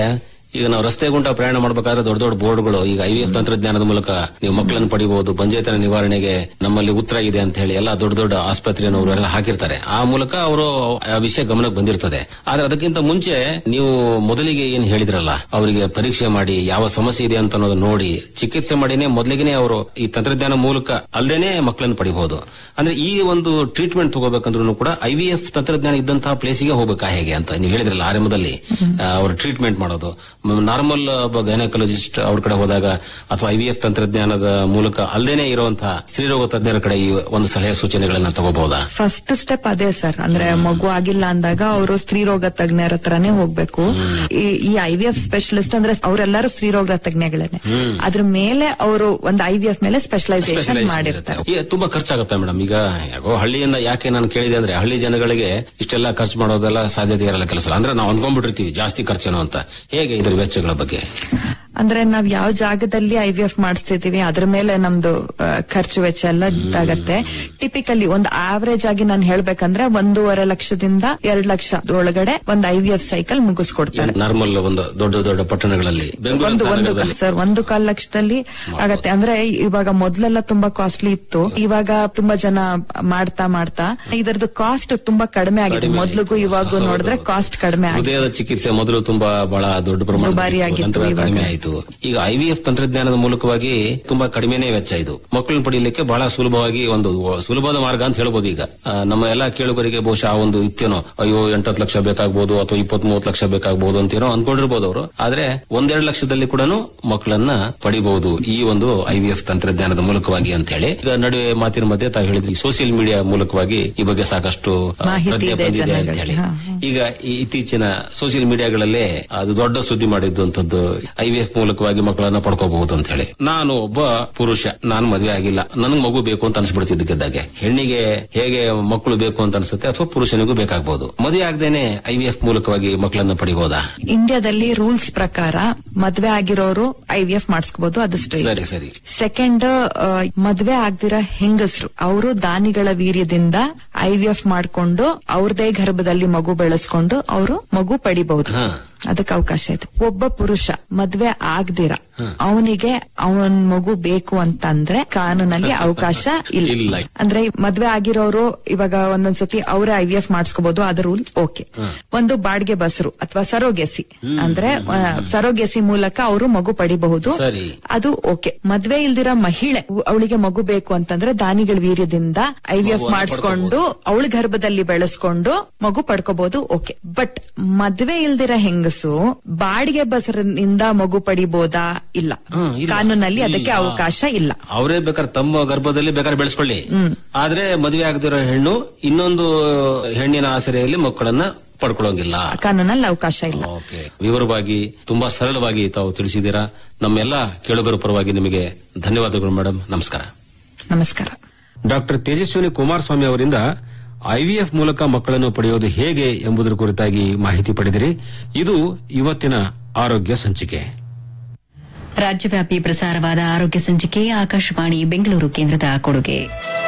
ಈಗ ನಾವು ರಸ್ತೆ ಗುಂಟ ಪ್ರಯಾಣ ಮಾಡಬೇಕಾದ್ರೆ ದೊಡ್ಡ ದೊಡ್ಡ ಬೋರ್ಡ್ಗಳು ಈಗ ಐ ಎಫ್ ತಂತ್ರಜ್ಞಾನದ ಮೂಲಕ ನೀವು ಮಕ್ಕಳನ್ನು ಪಡಿಬಹುದು ಬಂಜೇತನ ನಿವಾರಣೆಗೆ ನಮ್ಮಲ್ಲಿ ಉತ್ತರ ಇದೆ ಅಂತ ಹೇಳಿ ಎಲ್ಲ ದೊಡ್ಡ ದೊಡ್ಡ ಆಸ್ಪತ್ರೆಯವರು ಎಲ್ಲ ಹಾಕಿರ್ತಾರೆ ಆ ಮೂಲಕ ಅವರು ಆ ವಿಷಯ ಗಮನಕ್ಕೆ ಬಂದಿರ್ತದೆ ಆದ್ರೆ ಅದಕ್ಕಿಂತ ಮುಂಚೆ ನೀವು ಮೊದಲಿಗೆ ಏನ್ ಹೇಳಿದ್ರಲ್ಲ ಅವರಿಗೆ ಪರೀಕ್ಷೆ ಮಾಡಿ ಯಾವ ಸಮಸ್ಯೆ ಇದೆ ಅಂತ ಅನ್ನೋದು ನೋಡಿ ಚಿಕಿತ್ಸೆ ಮಾಡಿನೇ ಮೊದಲಿಗೆ ಅವರು ಈ ತಂತ್ರಜ್ಞಾನ ಮೂಲಕ ಅಲ್ಲದೇನೆ ಮಕ್ಕಳನ್ನು ಪಡಿಬಹುದು ಅಂದ್ರೆ ಈ ಒಂದು ಟ್ರೀಟ್ಮೆಂಟ್ ತಗೋಬೇಕಂದ್ರೂ ಕೂಡ ಐ ವಿ ಎಫ್ ತಂತ್ರಜ್ಞಾನ ಇದ್ದಂತಹ ಪ್ಲೇಸಿಗೆ ಹೋಗ್ಬೇಕಾ ಹೇಗೆ ಅಂತ ನೀವು ಹೇಳಿದ್ರಲ್ಲ ಆರಂಭದಲ್ಲಿ ಆ, ಅವರು ಟ್ರೀಟ್ಮೆಂಟ್ ಮಾಡೋದು ನಾರ್ಮಲ್ ಒಬ್ಬ ಗೈನಕಾಲಜಿಸ್ಟ್ ಅವ್ರ ಕಡೆ ಹೋದಾಗ ಅಥವಾ ಐ ವಿ ಎಫ್ ತಂತ್ರಜ್ಞಾನದ ಮೂಲಕ ಅಲ್ಲದೇನೆ ಇರುವಂತಹ ಸ್ತ್ರೀರೋಗ ತಜ್ಞರ ಕಡೆ ಈ ಒಂದು ಸಲಹೆ ಸೂಚನೆಗಳನ್ನ ತಗೋಬಹುದಾ ಫಸ್ಟ್ ಸ್ಟೆಪ್ ಅದೇ ಸರ್ ಅಂದ್ರೆ ಮಗು ಆಗಿಲ್ಲ ಅಂದಾಗ ಅವರು ಸ್ತ್ರೀರೋಗ ತಜ್ಞರ ಹತ್ರನೇ ಹೋಗ್ಬೇಕು ಈ- ಈ ಐ ವಿ ಎಫ್ ಸ್ಪೆಷಲಿಸ್ಟ್ ಅಂದ್ರೆ ಅವರೆಲ್ಲರೂ ಸ್ತ್ರೀರೋಗ ತಜ್ಞಗಳೇನೆ ಅದ್ರ ಮೇಲೆ ಅವರು ಒಂದು ಐ ವಿ ಎಫ್ ಮೇಲೆ ಸ್ಪೆಷಲೈಸೇಷನ್ Specialization ಮಾಡಿರ್ತಾರೆ ಇರುತ್ತೆ. ಈ ತುಂಬಾ ಖರ್ಚಾಗುತ್ತೆ ಮೇಡಮ್ ಈಗ ಯಾಕೋ ಹಳ್ಳಿಯಿಂದ ಯಾಕೆ ನಾನು ಕೇಳಿದೆ ಅಂದ್ರೆ ಹಳ್ಳಿ ಜನಗಳಿಗೆ ಇಷ್ಟೆಲ್ಲ ಖರ್ಚು ಮಾಡೋದೆಲ್ಲ ಸಾಧ್ಯತೆ ಇರಲ್ಲ ಕೆಲಸ ಅಂದ್ರೆ ನಾವು ಅನ್ಕೊಂಡ್ಬಿಟ್ಟಿರ್ತೀವಿ ಜಾಸ್ತಿ ಖರ್ಚೇನೋ ಅಂತ ಹೇಗೆ ಇದ್ರ ವೆಚ್ಚಗಳ ಬಗ್ಗೆ ಅಂದ್ರೆ ನಾವ್ ಯಾವ ಜಾಗದಲ್ಲಿ ಐ ವಿ ಎಫ್ ಮಾಡಿಸ್ತಿದೀವಿ ಅದ್ರ ಮೇಲೆ ನಮ್ದು ಆ, ಖರ್ಚು ವೆಚ್ಚ ಎಲ್ಲ ಇದಾಗತ್ತೆ ಟಿಪಿಕಲಿ ಒಂದು ಆವರೇಜ್ ಆಗಿ ನಾನು ಹೇಳ್ಬೇಕಂದ್ರೆ ಒಂದೂವರೆ ಲಕ್ಷದಿಂದ ಎರಡ್ ಲಕ್ಷ ಒಳಗಡೆ ಒಂದು ಐ ವಿ ಎಫ್ ಸೈಕಲ್ ಮುಗಿಸ್ಕೊಡ್ತಾರೆ ನಾರ್ಮಲ್ ಒಂದು ದೊಡ್ಡ ದೊಡ್ಡ ಪಟ್ಟಣಗಳಲ್ಲಿ ಒಂದು ಬೆಂಗಳೂರು ಒಂದು ನಗರದಲ್ಲಿ ಸರ್ ಒಂದು ಕಾಲ್ ಲಕ್ಷದಲ್ಲಿ ಆಗತ್ತೆ ಅಂದ್ರೆ ಇವಾಗ ಮೊದ್ಲೆಲ್ಲ ತುಂಬಾ ಕಾಸ್ಟ್ಲಿ ಇತ್ತು ಇವಾಗ ತುಂಬಾ ಜನ ಮಾಡ್ತಾ ಮಾಡ್ತಾ ಇದರದ್ದು ಕಾಸ್ಟ್ ತುಂಬಾ ಕಡಿಮೆ ಆಗಿದೆ ಕಡಿಮೆ ಮೊದ್ಲಿಗೂ ಆಯ್ತು. ಇವಾಗ ಹೌದು. ನೋಡಿದ್ರೆ ಕಾಸ್ಟ್ ಕಡಿಮೆ ಆಗಿದೆ ಹೃದಯದ ಚಿಕಿತ್ಸೆ ಮೊದಲು ತುಂಬಾ ಬಹಳ ದೊಡ್ಡ ಪ್ರಮಾಣ ದುಬಾರಿ ಆಗಿತ್ತು ಇವಾಗ. ಕಡಿಮೆ ಆಯಿತು ಈಗ ಐವಿಎಫ್ ತಂತ್ರಜ್ಞಾನದ ಮೂಲಕವಾಗಿ ತುಂಬಾ ಕಡಿಮೆನೇ ವೆಚ್ಚ ಇದು ಮಕ್ಕಳನ್ನ ಪಡೆಯಲಿಕ್ಕೆ ಬಹಳ ಸುಲಭವಾಗಿ ಒಂದು ಸುಲಭದ ಮಾರ್ಗ ಅಂತ ಹೇಳ್ಬೋದು ಈಗ ಆ, ನಮ್ಮ ಎಲ್ಲಾ ಕೇಳುಗರಿಗೆ ಬಹುಶಃ ಆ ಒಂದು ಇತ್ತೇನೋ ಅಯ್ಯೋ ಎಂಟತ್ತು ಲಕ್ಷ ಬೇಕಾಗ್ಬೋದು ಅಥವಾ ಇಪ್ಪತ್ತ್ ಮೂವತ್ತು ಲಕ್ಷ ಬೇಕಾಗ್ಬೋದು ಅಂತೇನೋ ಅನ್ಕೊಂಡಿರ್ಬೋದು ಅವರು ಆದ್ರೆ ಒಂದೆರಡು ಲಕ್ಷದಲ್ಲಿ ಕೂಡ ಮಕ್ಕಳನ್ನ ಪಡಿಬಹುದು ಈ ಒಂದು ಐವಿಎಫ್ ತಂತ್ರಜ್ಞಾನದ ಮೂಲಕವಾಗಿ ಅಂತ ಹೇಳಿ ಈಗ ನಡುವೆ ಮಾತಿನ ಮಧ್ಯೆ ತಾವು ಹೇಳಿದ್ರಿ ಸೋಷಿಯಲ್ ಮೀಡಿಯಾ ಮೂಲಕವಾಗಿ ಈ ಬಗ್ಗೆ ಸಾಕಷ್ಟು ಆ, ಮಾಹಿತಿ ಪ್ರಜ್ಞೆ ಇದೆ ಬಂದಿದೆ ಅಂತ ಜನಗಳಿಗೆ. ಹೇಳಿ ಹಾ, ಈಗ ಈ ಇತ್ತೀಚಿನ ಸೋಷಿಯಲ್ ಮೀಡಿಯಾಗಳಲ್ಲೇ ಅದು ದೊಡ್ಡ ಸುದ್ದಿ ಮಾಡಿದ್ದಂಥದ್ದು ಐ ವಿ ಎಫ್ ಮೂಲಕವಾಗಿ ಮಕ್ಕಳನ್ನ ಪಡ್ಕೋಬಹುದು ಅಂತ ಹೇಳಿ ನಾನು ಒಬ್ಬ ಪುರುಷ ನಾನು ಮದುವೆ ಆಗಿಲ್ಲ ನನಗೆ ಮಗು ಬೇಕು ಅಂತ ಅನ್ಸ್ಬಿಡ್ತಿದ್ದಕ್ಕಿದ್ದಾಗೆ ಹೆಣ್ಣಿಗೆ ಹೇಗೆ ಮಕ್ಕಳು ಬೇಕು ಅಂತ ಅನ್ಸುತ್ತೆ ಅಥವಾ ಪುರುಷನಿಗೂ ಬೇಕಾಗಬಹುದು ಮದುವೆ ಆಗದೇನೆ ಐ ವಿ ಎಫ್ ಮೂಲಕವಾಗಿ ಮಕ್ಕಳನ್ನ ಪಡಿಬಹುದಾ ಇಂಡಿಯಾದಲ್ಲಿ ರೂಲ್ಸ್ ಪ್ರಕಾರ ಮದ್ವೆ ಆಗಿರೋರು ಐ ವಿ ಎಫ್ ಮಾಡಿಸ್ಕೋಬಹುದು ಅದು ಸರಿ ಸ್ಟ್ರೈಟ್ ಸರಿ ಸೆಕೆಂಡ್ ಮದ್ವೆ ಆಗ್ದಿರ ಹೆಂಗಸರು ಅವರು ದಾನಿಗಳ ವೀರ್ಯದಿಂದ ಐ ವಿ ಎಫ್ ಮಾಡ್ಕೊಂಡು ಅವ್ರದೇ ಗರ್ಭದಲ್ಲಿ ಮಗು ಬೆಳೆಸ್ಕೊಂಡು ಅವರು ಮಗು ಪಡಿಬಹುದು ಹಾ. ಅದಕ್ಕೆ ಅವಕಾಶ ಇದೆ ಒಬ್ಬ ಪುರುಷ ಮದ್ವೆ ಆಗ್ದಿರ ಅವನಿಗೆ ಅವನ್ ಮಗು ಬೇಕು ಅಂತಂದ್ರೆ ಕಾನೂನಲ್ಲಿ ಅವಕಾಶ ಇಲ್ಲ. ಇಲ್ಲ ಅಂದ್ರೆ ಮದ್ವೆ ಆಗಿರೋರು ಇವಾಗ ಒಂದೊಂದ್ಸತಿ ಅವರೇ ಐ ವಿ ಎಫ್ ಮಾಡಿಸ್ಕೋಬಹುದು ಅದ ರೂಲ್ಸ್ ಓಕೆ ಒಂದು ಬಾಡಿಗೆ ಬಸರು ಅಥವಾ ಸರೋಗೆಸಿ ಅಂದ್ರೆ ಸರೋಗೆಸಿ ಮೂಲಕ ಅವರು ಮಗು ಪಡಿಬಹುದು ಸರಿ. ಅದು ಓಕೆ ಮದ್ವೆ ಇಲ್ದಿರ ಮಹಿಳೆ ಅವಳಿಗೆ ಮಗು ಬೇಕು ಅಂತಂದ್ರೆ ದಾನಿಗಳ ವೀರ್ಯದಿಂದ ಐ ವಿ ಎಫ್ ಮಗುವನ್ನ ಮಾಡಿಸ್ಕೊಂಡು ಅವಳ ಗರ್ಭದಲ್ಲಿ ಬೆಳೆಸ್ಕೊಂಡು ಮಗು ಪಡ್ಕೋಬಹುದು ಓಕೆ ಬಟ್ ಮದ್ವೆ ಇಲ್ದಿರ ಹೆಂಗಸು ಬಾಡಿಗೆ ಬಸರಿನಿಂದ ಮಗು ಪಡಿಬೋದಾ ಇಲ್ಲ ಹ್ಮ್, ಇಲ್ಲ. ಕಾನೂನಲ್ಲಿ ಅದಕ್ಕೆ ಇಲ್ಲ. ಅವಕಾಶ ಇಲ್ಲ ಅವರೇ ಬೇಕಾದ್ರೆ ತಮ್ಮ ಗರ್ಭದಲ್ಲಿ ಬೇಕಾದ್ರೆ ಬೆಳೆಸ್ಕೊಳ್ಳಿ ಆದ್ರೆ ಮದುವೆ ಆಗದಿರೋ ಹೆಣ್ಣು ಇನ್ನೊಂದು ಹೆಣ್ಣಿನ ಆಸರೆಯಲ್ಲಿ ಮಕ್ಕಳನ್ನ ಪಡ್ಕೊಳ್ಳೋಂಗಿಲ್ಲ ಕಾನೂನಲ್ಲಿ ಅವಕಾಶ ಇಲ್ಲ ಓಕೆ ವಿವರವಾಗಿ ತುಂಬಾ ಸರಳವಾಗಿ ತಾವು ತಿಳಿಸಿದ್ದೀರಾ ನಮ್ಮೆಲ್ಲ ಕೇಳುಗರ ಪರವಾಗಿ ನಿಮಗೆ ಧನ್ಯವಾದಗಳು ಮೇಡಮ್ ನಮಸ್ಕಾರ ನಮಸ್ಕಾರ ಡಾಕ್ಟರ್ ತೇಜಸ್ವಿನಿ ಕುಮಾರಸ್ವಾಮಿ ಅವರಿಂದ ಐವಿಎಫ್ ಮೂಲಕ ಮಕ್ಕಳನ್ನು ಪಡೆಯುವುದು ಹೇಗೆ ಎಂಬುದರ ಕುರಿತಾಗಿ ಮಾಹಿತಿ ಪಡೆದಿರಿ ಇದು ಇವತ್ತಿನ ಆರೋಗ್ಯ ಸಂಚಿಕೆ ರಾಜ್ಯವ್ಯಾಪಿ ಪ್ರಸಾರವಾದ ಆರೋಗ್ಯ ಸಂಚಿಕೆ ಆಕಾಶವಾಣಿ ಬೆಂಗಳೂರು ಕೇಂದ್ರದ ಕೊಡುಗೆ